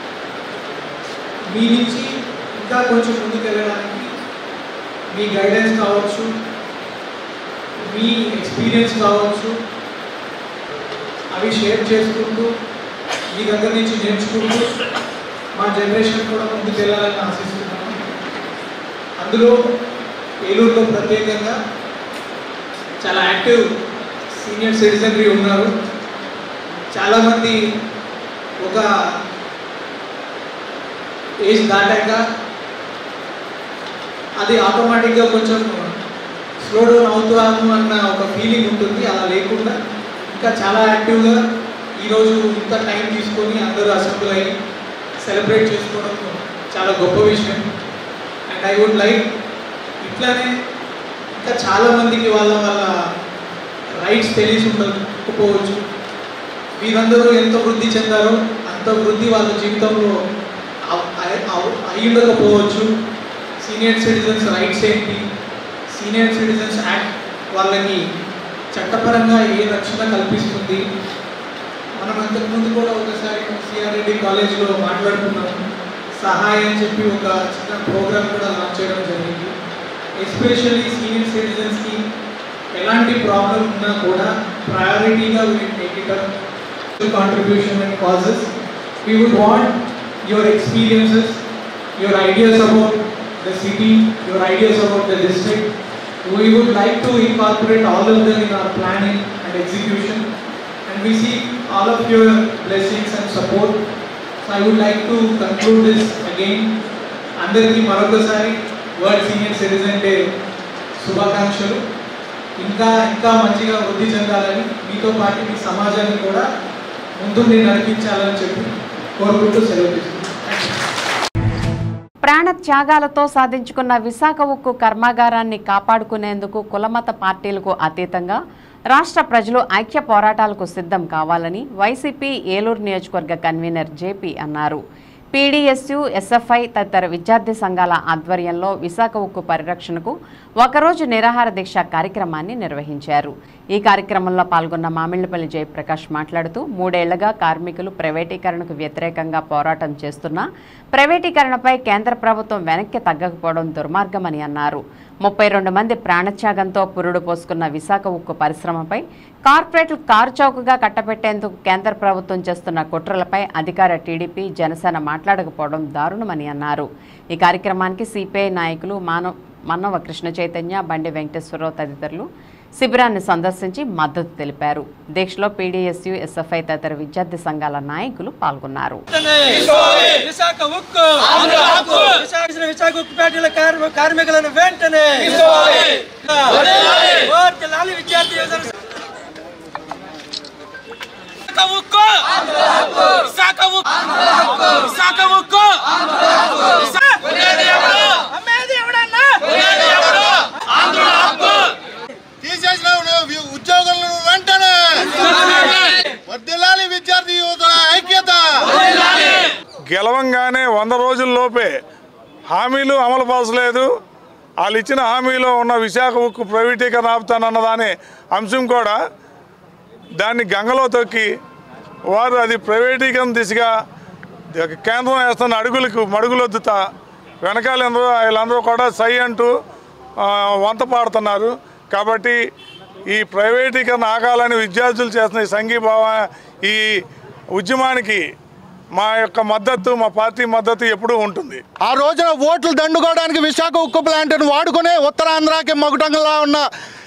T: మీ నుంచి ఇంకా కొంచెం ముందుకు వెళ్ళడానికి మీ గైడెన్స్ కావచ్చు మీ ఎక్స్పీరియన్స్ కావచ్చు అవి షేర్ చేసుకుంటూ మీ దగ్గర నుంచి నేర్చుకుంటూ మా జనరేషన్ కూడా ముందుకు వెళ్ళాలని ఆశిస్తున్నాను అందులో ఏలూరులో ప్రత్యేకంగా చాలా యాక్టివ్ సీనియర్ సిటిజనరీ ఉన్నారు చాలామంది ఒక ఏజ్ దాటాక అది ఆటోమేటిక్గా కొంచెం స్లో డౌన్ అవుతాము అన్న ఒక ఫీలింగ్ ఉంటుంది అలా లేకుండా ఇంకా చాలా యాక్టివ్గా ఈరోజు ఇంత టైం తీసుకొని అందరూ అసెంబ్లీ అయ్యి సెలబ్రేట్ చేసుకోవడం చాలా గొప్ప విషయం అండ్ ఐ వుడ్ లైక్ ఇట్లానే ఇంకా చాలామందికి వాళ్ళ వాళ్ళ రైట్స్ తెలిసి ఉండకపోవచ్చు వీరందరూ ఎంత వృద్ధి చెందారో అంత వృద్ధి వాళ్ళ జీవితంలో అవ్- అయ్- అవ్- అయి ఉండకపోవచ్చు సీనియర్ సిటిజన్స్ రైట్స్ ఏంటి సీనియర్ సిటిజన్స్ యాక్ట్ వాళ్ళకి చట్టపరంగా ఏ రక్షణ కల్పిస్తుంది మనం అంతకుముందు కూడా ఒకసారి సిఆర్ రెడ్డి కాలేజ్లో మాట్లాడుకున్నాము సహాయం అని చెప్పి ఒక చిన్న ప్రోగ్రామ్ కూడా లాంచ్ చేయడం జరిగింది ఎస్పెషల్లీ సీనియర్ సిటిజన్స్కి ఎలాంటి ప్రాబ్లం ఉన్నా కూడా ప్రయారిటీగా we take it up contribution and causes. We would want your experiences, your ideas about the city, your ideas about the district. We would like to incorporate all of them in our planning and execution. And we seek all of your blessings and support. So I would like to conclude this again. అందరికీ మరొకసారి వరల్డ్ సీనియర్ సిటిజన్ డే శుభాకాంక్షలు ఇంకా ఇంకా మంచిగా వృద్ధి చెందాలని మీతో పాటు మీ సమాజాన్ని కూడా ముందుండి నడిపించాలని చెప్పి కోరుకుంటూ సెలవు తీసుకుంటాను
B: ప్రాణ త్యాగాలతో సాధించుకున్న విశాఖ ఉక్కు కర్మాగారాన్ని కాపాడుకునేందుకు కులమత పార్టీలకు అతీతంగా రాష్ట్ర ప్రజలు ఐక్య పోరాటాలకు సిద్ధం కావాలని వైసీపీ ఏలూరు నియోజకవర్గ కన్వీనర్ జేపీ అన్నారు పీడీఎస్యు ఎస్ఎఫ్ఐ తదితర విద్యార్థి సంఘాల ఆధ్వర్యంలో విశాఖ ఉక్కు పరిరక్షణకు ఒకరోజు నిరాహార దీక్ష కార్యక్రమాన్ని నిర్వహించారు ఈ కార్యక్రమంలో పాల్గొన్న మామిళ్లపల్లి జయప్రకాష్ మాట్లాడుతూ మూడేళ్లుగా కార్మికులు ప్రైవేటీకరణకు వ్యతిరేకంగా పోరాటం చేస్తున్నా ప్రైవేటీకరణపై కేంద్ర ప్రభుత్వం వెనక్కి తగ్గకపోవడం దుర్మార్గమని అన్నారు ముప్పై రెండు మంది ప్రాణత్యాగంతో పురుడు పోసుకున్న విశాఖ ఉక్కు పరిశ్రమపై కార్పొరేట్లు కారు చౌకగా కట్టబెట్టేందుకు కేంద్ర ప్రభుత్వం చేస్తున్న కుట్రలపై అధికార టీడీపీ జనసేన మాట్లాడకపోవడం దారుణమని అన్నారు ఈ కార్యక్రమానికి సిపిఐ నాయకులు మానవ మన్నవ కృష్ణ చైతన్య బండి వెంకటేశ్వరరావు తదితరులు శిబిరాన్ని సందర్శించి మద్దతు తెలిపారు దీక్షలో పీడీఎస్యు ఎస్ఎఫ్ఐ తదితర విద్యార్థి సంఘాల నాయకులు పాల్గొన్నారు
D: విశాఖ ఉక్కు విశాఖ విశాఖ ఉక్కు ఫ్యాక్టరీల కార్మి- కార్మికులను వెంటనే వర్ధిల్లాలి విద్యార్థి యువజన విశాఖ ఉక్కు విశాఖ ఉక్కు విశాఖ ఉక్కు విశా- అమ్మేది ఎవడన్నా
F: తీసేసిన ఉద్యోగులను వెంటనే వర్దిల్లాలి విద్యార్థి యువతల ఐక్యత
G: గెలవంగానే వంద రోజుల్లోపే హామీలు అమలు పరచలేదు వాళ్ళు ఇచ్చిన హామీలో ఉన్న విశాఖ ఉక్కు ప్రైవేటీకరణ ఆపుతానన్న దాని అంశం కూడా దాన్ని గంగలో తొక్కి వారు అది ప్రైవేటీకరణ దిశగా కేంద్రం వేస్తున్న అడుగులకు మడుగులొద్దుతా వెనకాలందరూ వీళ్ళందరూ కూడా సై అంటూ ఆ, వంత పాడుతున్నారు కాబట్టి ఈ ప్రైవేటీకరణ ఆగాలని విద్యార్థులు చేస్తున్న ఈ సంఘీభావ ఈ ఉద్యమానికి మా యొక్క మద్దతు మా పార్టీ మద్దతు ఎప్పుడూ ఉంటుంది
F: ఆ రోజున ఓట్లు దండుకోవడానికి విశాఖ ఉక్కు ప్లాంట్ను వాడుకునే ఉత్తరాంధ్రాకి మగుటంగా ఉన్న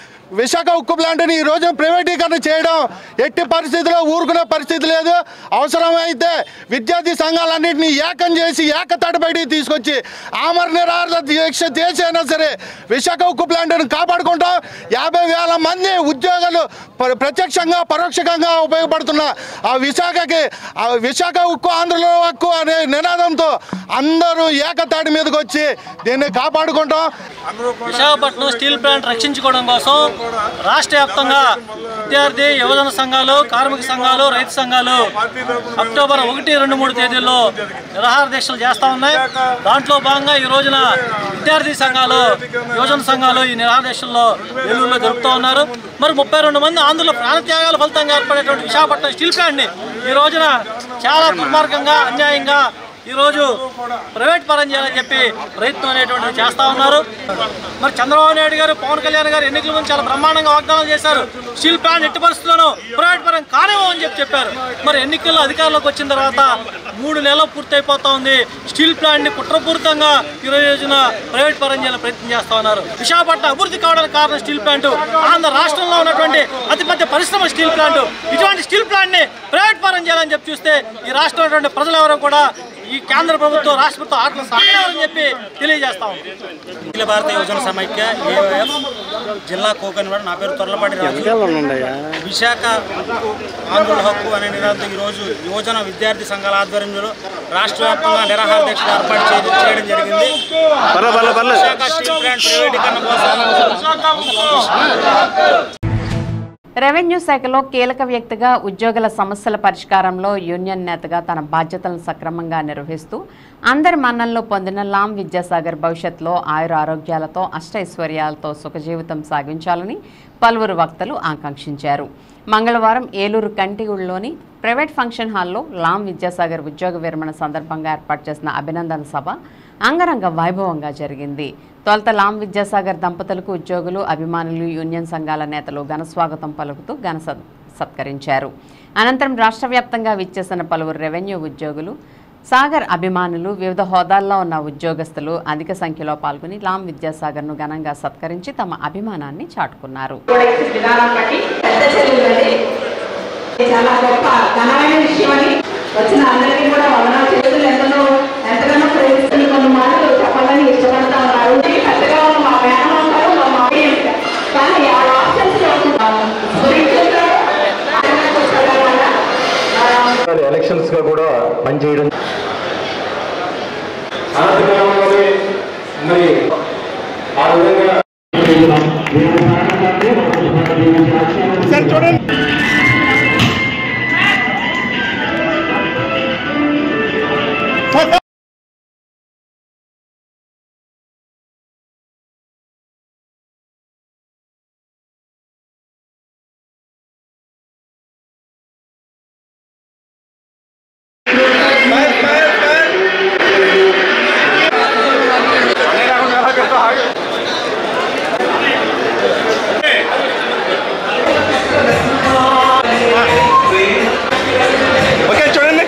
F: విశాఖ ఉక్కు ప్లాంట్ని ఈ రోజున ప్రైవేటీకరణ చేయడం ఎట్టి పరిస్థితిలో ఊరుకునే పరిస్థితి లేదు అవసరమైతే విద్యార్థి సంఘాలన్నింటినీ ఏకం చేసి ఏకతాటి బయటికి తీసుకొచ్చి ఆమర నిరాహార దీక్ష చేసైనా సరే విశాఖ ఉక్కు ప్లాంట్ను కాపాడుకుంటాం యాభై వేల మంది ఉద్యోగాలు ప్ర- ప్రత్యక్షంగా పరోక్షంగా ఉపయోగపడుతున్న ఆ విశాఖకి ఆ విశాఖ ఉక్కు ఆంధ్రలో హక్కు అనే నినాదంతో అందరూ ఏకతాటి మీదకి వచ్చి దీన్ని కాపాడుకుంటాం
D: విశాఖపట్నం స్టీల్ ప్లాంట్ రక్షించుకోవడం కోసం రాష్ట్ర వ్యాప్తంగా విద్యార్థి యువజన సంఘాలు కార్మిక సంఘాలు రైతు సంఘాలు అక్టోబర్ ఒకటి రెండు మూడు తేదీల్లో నిరాహార దీక్షలు చేస్తా ఉన్నాయి దాంట్లో భాగంగా ఈ రోజున విద్యార్థి సంఘాలు యువజన సంఘాలు ఈ నిరాహార దీక్షల్లో ఏలూరులో జరుపుతూ ఉన్నారు మరి ముప్పై రెండు మంది ఆంధ్రుల ప్రాణత్యాగాల ఫలితంగా ఏర్పడేటువంటి విశాఖపట్నం స్టీల్ ప్లాంట్ని ఈ రోజున చాలా దుర్మార్గంగా అన్యాయంగా ఈ రోజు ప్రైవేట్ పరం చేయాలని చెప్పి ప్రయత్నం అనేటువంటిది చేస్తా ఉన్నారు మరి చంద్రబాబు నాయుడు గారు పవన్ కళ్యాణ్ గారు ఎన్నికల ముందు చాలా బ్రహ్మాండంగా వాగ్దానాలు చేశారు స్టీల్ ప్లాంట్ ఎట్టి పరిస్థితుల్లోనూ ప్రైవేట్ పరం కానేమో అని చెప్పి చెప్పారు మరి ఎన్నికల్లో అధికారంలోకి వచ్చిన తర్వాత మూడు నెలలు పూర్తయిపోతా ఉంది స్టీల్ ప్లాంట్ ని కుట్రపూరితంగా ఈ రోజున ప్రైవేట్ పరం చేయాలని ప్రయత్నం చేస్తా ఉన్నారు విశాఖపట్నం అభివృద్ధి కావడానికి కారణం స్టీల్ ప్లాంట్ ఆంధ్ర రాష్ట్రంలో ఉన్నటువంటి అతిపెద్ద పరిశ్రమ స్టీల్ ప్లాంట్ ఇటువంటి స్టీల్ ప్లాంట్ ని ప్రైవేట్ పరం చేయాలని చెప్పి చూస్తే ఈ రాష్ట్రంలో ఉన్నటువంటి ప్రజలు ఎవరో కూడా ఈ కేంద్ర ప్రభుత్వం రాష్ట్ర ప్రభుత్వం ఆటలు సాగలేవని చెప్పి తెలియజేస్తాం
C: అఖిల భారత యువజన సమైక్య ఏఎఫ్ జిల్లా కోకనివాడ నా పేరు తొర్లపాటి రాజు విశాఖ ఆంధ్రుల హక్కు అనే నినాదంతో ఈరోజు యువజన విద్యార్థి సంఘాల ఆధ్వర్యంలో రాష్ట్ర వ్యాప్తంగా నిరాహార దీక్షలు ఏర్పాటు చే- చేయడం జరిగింది
E: పర్లే, పర్లే, పర్లే.
C: విశాఖ స్టీల్ ప్లాంట్ ప్రైవేటీకరణ కోసం
B: రెవెన్యూ శాఖలో కీలక వ్యక్తిగా ఉద్యోగుల సమస్యల పరిష్కారంలో యూనియన్ నేతగా తన బాధ్యతలను సక్రమంగా నిర్వహిస్తూ అందరి మన్ననలు పొందిన లాం విద్యాసాగర్ భవిష్యత్తులో ఆయుర ఆరోగ్యాలతో అష్టైశ్వర్యాలతో సుఖజీవితం సాగించాలని పలువురు వక్తలు ఆకాంక్షించారు మంగళవారం ఏలూరు కంటిగూడులోని ప్రైవేట్ ఫంక్షన్ హాల్లో లాం విద్యాసాగర్ ఉద్యోగ విరమణ సందర్భంగా ఏర్పాటు చేసిన అభినందన సభ అంగరంగ వైభవంగా జరిగింది తొలుత లాం విద్యాసాగర్ దంపతులకు ఉద్యోగులు అభిమానులు యూనియన్ సంఘాల నేతలు ఘన స్వాగతం పలుకుతూ ఘన సత్- సత్కరించారు అనంతరం రాష్ట్ర వ్యాప్తంగా విచ్చేసిన పలువురు రెవెన్యూ ఉద్యోగులు సాగర్ అభిమానులు వివిధ హోదాల్లో ఉన్న ఉద్యోగస్తులు అధిక సంఖ్యలో పాల్గొని లాం విద్యాసాగర్ను ఘనంగా సత్కరించి తమ అభిమానాన్ని చాటుకున్నారు
I: విధానం బట్టి పెద్ద చెల్లెలు చాలా గొప్ప ఘనమైన విషయం అని వచ్చిన అందరికీ కూడా వందనాలు చేతులు ఎంతనో ఎంతగానో ప్రేమిస్తున్న కొన్ని మాటలు చెప్పాలని ఇష్టపడతా ఉన్నారు ఇది పెద్దగా ఉన్న మా మేడం ఉంటారు మా మామయ్య ఉంటారు. కానీ ఆ ఆప్షన్స్
L: ఎలక్షన్స్ గా కూడా పనిచేయడం అనంతకాలంలోనే మరి ఆ విధంగా చూడండి ఓకే చూడండి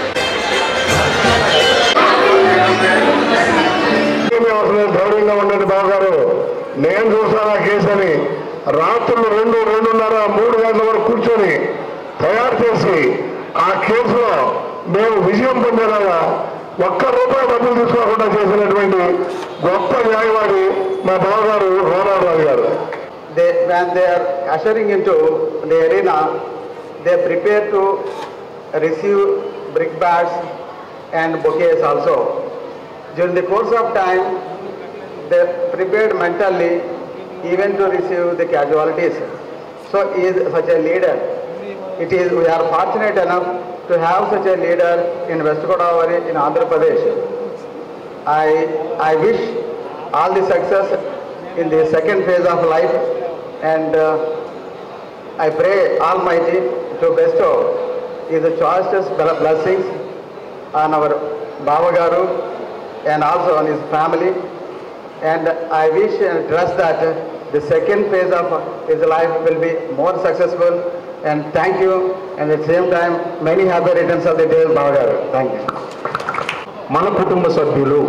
X: అవసరం గౌరవంగా ఉండండి బాబు గారు నేను చూసాను ఆ కేసు అని రాత్రులు రెండు రెండున్నర మూడు గంటల వరకు కూర్చొని తయారు చేసి ఆ కేసులో మేము విజయం పొందేలాగా ఒక్క రూపాయి డబ్బులు తీసుకోకుండా చేసినటువంటి గొప్ప న్యాయవాది మా బావగారు రోనారావు గారు
Y: they, when they are ushering into the arena, they prepare to receive brickbats and bouquets also. During the course of time, they prepared mentally even to receive the casualties. So he is such a leader. It is, we are fortunate enough to have such a leader in West Godavari in Andhra Pradesh. I, I wish all the success in the second phase of life and uh, I pray Almighty to bestow His choicest blessings on our Baba Garu and also on his family and I wish and trust that the second phase of his life will be more successful and thank you and at the same time many happy returns of the day Baba Garu. Thank you.
L: మన కుటుంబ సభ్యులు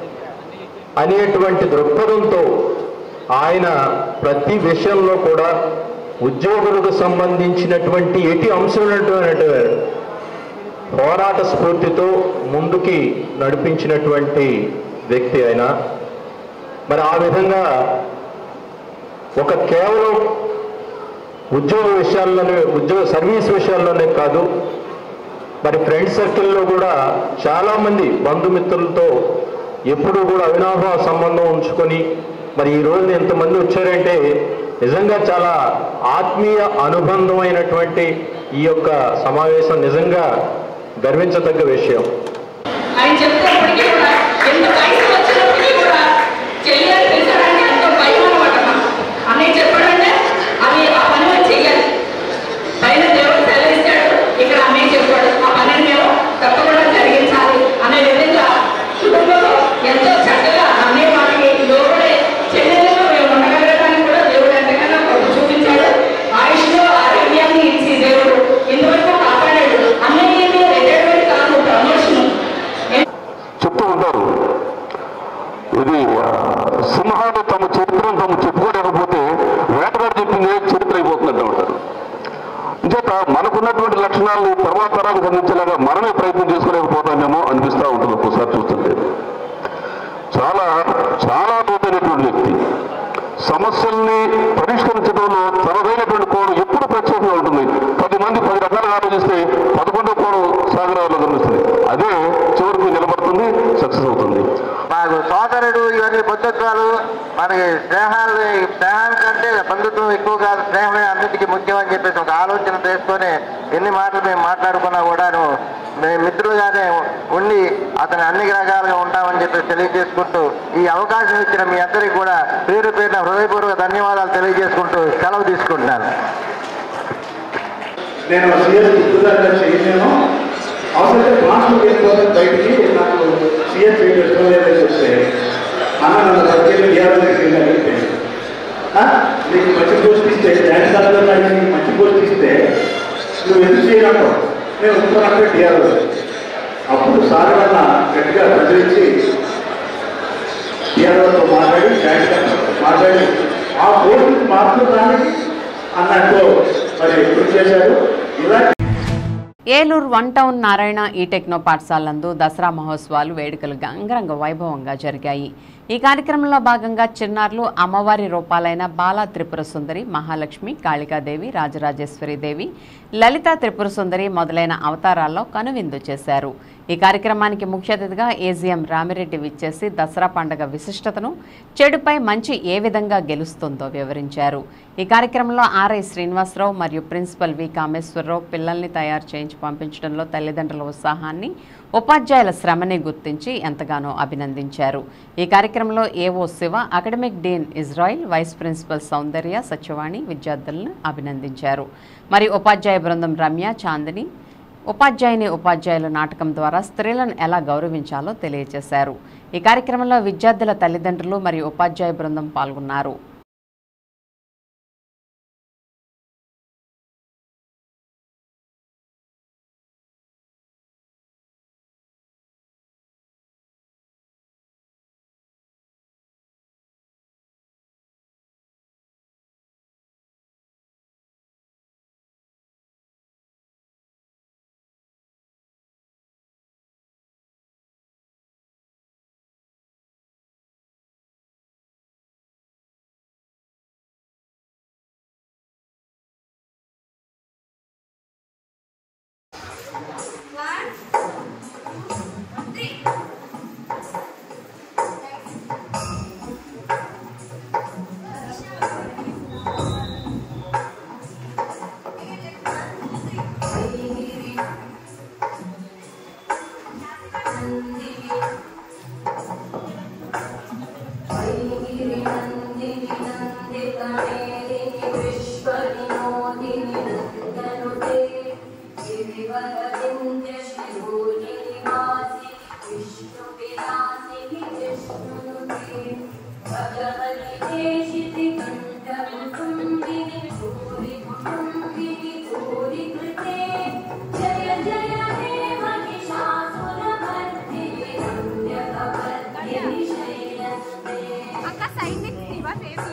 L: అనేటువంటి దృక్పథంతో ఆయన ప్రతి విషయంలో కూడా ఉద్యోగులకు సంబంధించినటువంటి ఎటి అంశమైనటువంటి పోరాట స్ఫూర్తితో ముందుకి నడిపించినటువంటి వ్యక్తి ఆయన మరి ఆ విధంగా ఒక కేవలం ఉద్యోగ విషయాల్లోనే ఉద్యోగ సర్వీస్ విషయాల్లోనే కాదు మరి ఫ్రెండ్ సర్కిల్లో కూడా చాలామంది బంధుమిత్రులతో ఎప్పుడూ కూడా అవినాభావ సంబంధం ఉంచుకొని మరి ఈ రోజున ఎంతమంది వచ్చారంటే నిజంగా చాలా ఆత్మీయ అనుబంధమైనటువంటి ఈ యొక్క సమావేశం నిజంగా గర్వించదగ్గ విషయం
I: ఆయన చెప్తున్నప్పటికీ కూడా ఎంత వయసు వచ్చినప్పటికీ కూడా చెయ్యాలి పెంచడానికి ఎంతో భయం అనమాట నాకు. అన్నయ్య చెప్పాడంటే అది ఆ పని మనం చెయ్యాలి పైన దేవుడు సెలవిస్తాడు ఇక్కడ అన్నయ్య చెప్పాడు ఆ పనిని మేము తప్పకుండా జరిగించాలి అనే విధంగా కుటుంబంలో ఎంతో చక్కగా అన్నయ్య మనకి లోపడే చెల్లెలుగా మేము ఉండగలగడానికి కూడా దేవుడు ఎంతగానో కృప చూపించాడు ఆయుష్లో ఆరోగ్యాన్ని ఇచ్చి దేవుడు ఇంతవరకు కాపాడాడు అన్నయ్య రిటైర్మెంట్ కాదు ప్రమోషన్
X: చెప్తూ ఉంటారు ఇది ఆ, సింహాలు తమ చరిత్రను తాము చెప్పుకోలేకపోతే వేటగాడు చెప్పిందే చరిత్ర అయిపోతుందంటూ ఉంటారు అంచేత మనకున్నటువంటి లక్షణాలను తర్వాత తరానికి అందించేలాగా మనమే ప్రయత్నం చేసుకోలేకపోతాం
K: ఏమో అనిపిస్తూ ఉంటుంది ఒక్కోసారి చూస్తుంటే చాలా చాలా లోతైనటువంటి వ్యక్తి సమస్యల్ని పరిష్కరించడంలో తనదైనటువంటి కోణం ఎప్పుడు ప్రత్యేకంగా ఉంటుంది పది మంది పది రకాలుగా ఆలోచిస్తే పదకొండో కోణం సాగరాల్లో కనిపిస్తుంది అదే చివరికి నిలబడుతుంది సక్సెస్ అవుతుంది
M: మాకు సోదరుడు ఇవన్నీ బంధుత్వాలు మనకి స్నేహాలు స్నేహాల కంటే బంధుత్వం ఎక్కువ కాదు స్నేహమే అన్నిటికీ ముఖ్యం అని చెప్పేసి ఒక ఆలోచన చేసుకొని ఎన్ని మాటలు మేము మాట్లాడుకున్నా కూడాను మేము మిత్రులుగానే ఉండి అతను అన్ని రకాలుగా ఉంటామని చెప్పి తెలియజేసుకుంటూ ఈ అవకాశం ఇచ్చిన మీ అందరికీ కూడా పేరు పేరున హృదయపూర్వక ధన్యవాదాలు తెలియజేసుకుంటూ సెలవు తీసుకుంటున్నాను
N: నేను సిఎస్ గుర్తుదాకా చేయలేను అవసరమైతే ట్రాన్స్ఫర్ చేసుకోవాలి బయటికి నాకు సిఎస్ చేయడం ఇష్టం లేదని చెప్తే అన్న నన్ను వచ్చేది బీఆర్ దగ్గరికి వెళ్ళి అడిగితే "ఆ, నీకు మంచి పోస్ట్ ఇస్తే డ్యాన్స్ డాక్టర్ నీకు మంచి పోస్ట్ ఇస్తే నువ్వు ఎందుకు చేయడం నేను ఉంటానంటే డిఆర్ అప్పుడు సార్ వల్ల గట్టిగా ప్రచురించి డిఆర్ఓతో మాట్లాడి డ్యాన్స్ డాక్టర్తో మాట్లాడి ఆ పోస్టుకి మార్పు దానికి అన్నట్టు మరి కృషి చేశారు ఇలా
B: ఏలూరు వన్ టౌన్ నారాయణ ఈ టెక్నో పాఠశాలందు దసరా మహోత్సవాలు వేడుకలు అంగరంగ వైభవంగా జరిగాయి ఈ కార్యక్రమంలో భాగంగా చిన్నారులు అమ్మవారి రూపాలైన బాలా త్రిపుర సుందరి మహాలక్ష్మి కాళికాదేవి రాజరాజేశ్వరి దేవి లలిత త్రిపుర సుందరి మొదలైన అవతారాల్లో కనువిందు చేశారు ఈ కార్యక్రమానికి ముఖ్య అతిథిగా ఏజీఎం రామిరెడ్డి విచ్చేసి దసరా పండుగ విశిష్టతను చెడుపై మంచి ఏ విధంగా గెలుస్తుందో వివరించారు ఈ కార్యక్రమంలో ఆర్ఐ శ్రీనివాసరావు మరియు ప్రిన్సిపల్ వి కామేశ్వరరావు పిల్లల్ని తయారు చేయించి పంపించడంలో తల్లిదండ్రుల ఉత్సాహాన్ని ఉపాధ్యాయుల శ్రమని గుర్తించి ఎంతగానో అభినందించారు ఈ కార్యక్రమంలో AO Shiva academic dean Israel vice principal Soundarya Satyavani విద్యార్థులను అభినందించారు మరి ఉపాధ్యాయ బృందం రమ్య చాందిని ఉపాధ్యాయుని ఉపాధ్యాయుల నాటకం ద్వారా స్త్రీలను ఎలా గౌరవించాలో తెలియజేశారు ఈ కార్యక్రమంలో విద్యార్థుల తల్లిదండ్రులు మరియు ఉపాధ్యాయ బృందం పాల్గొన్నారు
O: జయ జయ హే మహిషాసురమర్దిని రంధ్యకవర్ధిని శైలస్తే అక్క సైడ్ నిక్తివా ఫేస్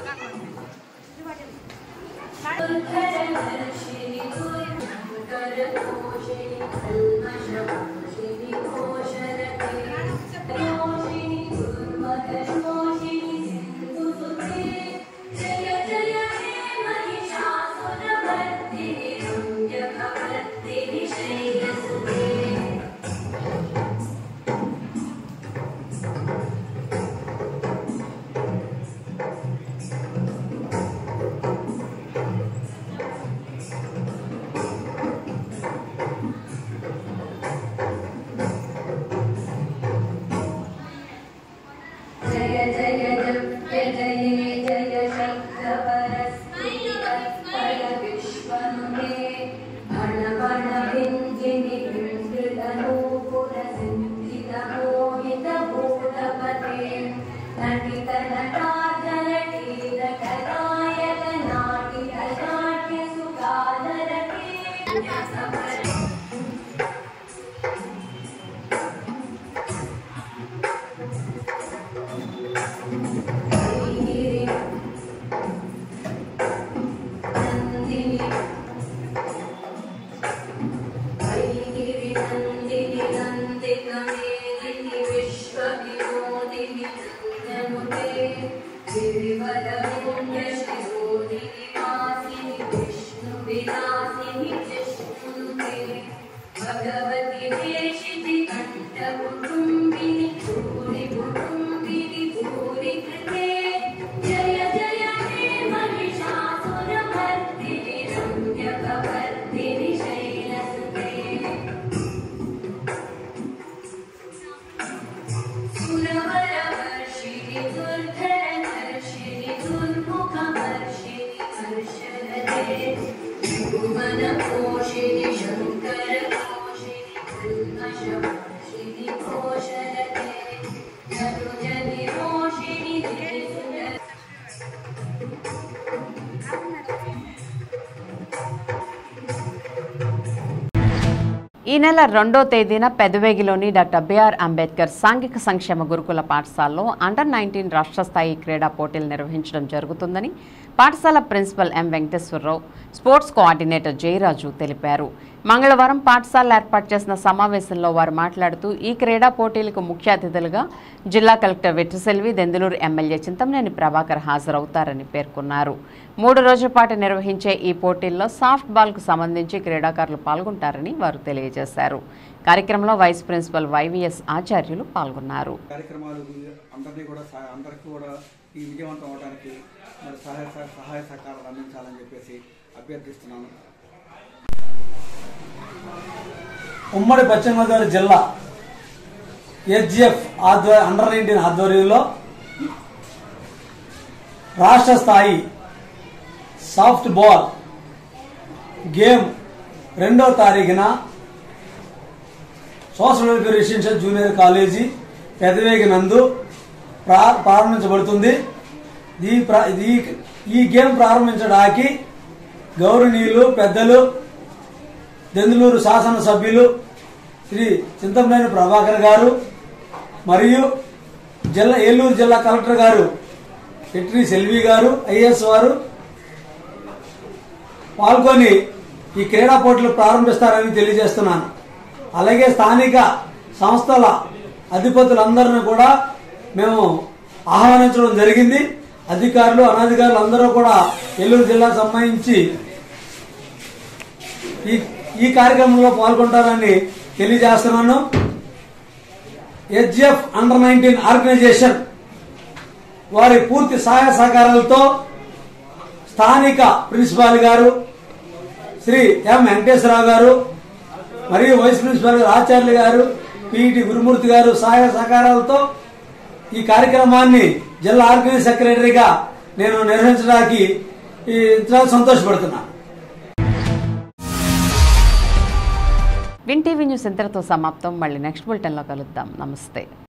O: దుర్ధరవర్షిణి దుర్కరదోషిణి కల్మషమోషిణి కోశరతే దోషిణి దుర్మదోషిణి సింధుసుతే జయ జయ హే మహిషాసురమర్దిని రంధ్యకవర్ధిని శైలస్తే
P: Thank
O: गिरिवरपुण्यशिरोनिवासिनि विष्णुविलासिनि जिष्णुते भगवति देशिति कण्ठकुटुम्बिनि भूरि कुटुम्बिनि भूरि कृते जय जय हे महिषासुरमर्दिनि रम्यकवर्दिनि शैलसुते सुरवरवर्षिणि दुर्धरवर्षिणि दुर्मुखवर्षिणि हर्षरते भुवनपोषिणि शङ्करपोषिणि कल्मषवर्षिणि घोषरते जनुजनिरोषिणि गिरिसुर
B: ఈ నెల రెండో తేదీన పెదవేగిలోని డాక్టర్ బిఆర్ అంబేద్కర్ సాంఘిక సంక్షేమ గురుకుల పాఠశాలలో అండర్ నైన్టీన్ రాష్ట్ర స్థాయి క్రీడా పోటీలు నిర్వహించడం జరుగుతుందని పాఠశాల principal M Venkateswararao sports coordinator Jayaraju తెలిపారు మంగళవారం పాఠశాల ఏర్పాటు చేసిన సమావేశంలో వారు మాట్లాడుతూ ఈ క్రీడా పోటీలకు ముఖ్య అతిథులుగా జిల్లా కలెక్టర్ వెట్రిసెల్వి దెందులూరు ఎమ్మెల్యే చింతమనేని ప్రభాకర్ హాజరవుతారని పేర్కొన్నారు మూడు రోజుల పాటు నిర్వహించే ఈ పోటీల్లో సాఫ్ట్ బాల్కు సంబంధించి క్రీడాకారులు పాల్గొంటారని వారు తెలియజేశారు కార్యక్రమంలో వైస్ ప్రిన్సిపల్ వైవిఎస్ ఆచార్యులు పాల్గొన్నారు
A: కార్యక్రమాలు అందరినీ కూడా సహా- అందరికీ కూడా ఈ విజయవంతం అవడానికి మరి సహాయ సహ- సహాయ సహకారాలు అందించాలని చెప్పేసి అభ్యర్థిస్తున్నాను
P: ఉమ్మడి పశ్చిమ గోదావరి జిల్లా హెచ్జిఎఫ్ ఆధ్వర్య అండర్ నైన్టీన్ ఆధ్వర్యంలో రాష్ట్ర స్థాయి సాఫ్ట్ బాల్ గేమ్ రెండో తారీఖున social welfare residential junior college Pedavegi నందు ప్రా ప్రారంభించబడుతుంది ఈ ప్ర ఈ ఈ గేమ్ ప్రారంభించడానికి గౌరవనీయులు పెద్దలు దెందులూరు శాసనసభ్యులు శ్రీ చింతమనేని ప్రభాకర్ గారు మరియు జిల్లా ఏలూరు జిల్లా కలెక్టర్ గారు ఎట్రి సెల్వి గారు ఐఎస్ వారు పాల్గొని ఈ క్రీడా పోటీలు ప్రారంభిస్తారని తెలియజేస్తున్నాను అలాగే స్థానిక సంస్థల అధిపతులందరిని కూడా మేము ఆహ్వానించడం జరిగింది అధికారులు అనధికారులు అందరూ కూడా ఏలూరు జిల్లాకు సంబంధించి ఈ ఈ కార్యక్రమంలో పాల్గొంటారని తెలియజేస్తున్నాను హెచ్జిఎఫ్ అండర్ నైన్టీన్ ఆర్గనైజేషన్ వారి పూర్తి సహాయ సహకారాలతో స్థానిక ప్రిన్సిపాల్ గారు శ్రీ ఎం వెంకటేశ్వరరావు గారు మరియు వైస్ ప్రిన్సిపాల్ గారు ఆచార్యులు గారు పిఈటి గురుమూర్తి గారు సహాయ సహకారాలతో ఈ కార్యక్రమాన్ని జిల్లా ఆర్గనైజ్ సెక్రటరీగా నేను నిర్వహించడానికి ఈ చాలా సంతోషపడుతున్నాను
B: విన్ టీవీ న్యూస్ ఇంతటితో సమాప్తం మళ్ళీ నెక్స్ట్ బులెటిన్లో కలుద్దాం నమస్తే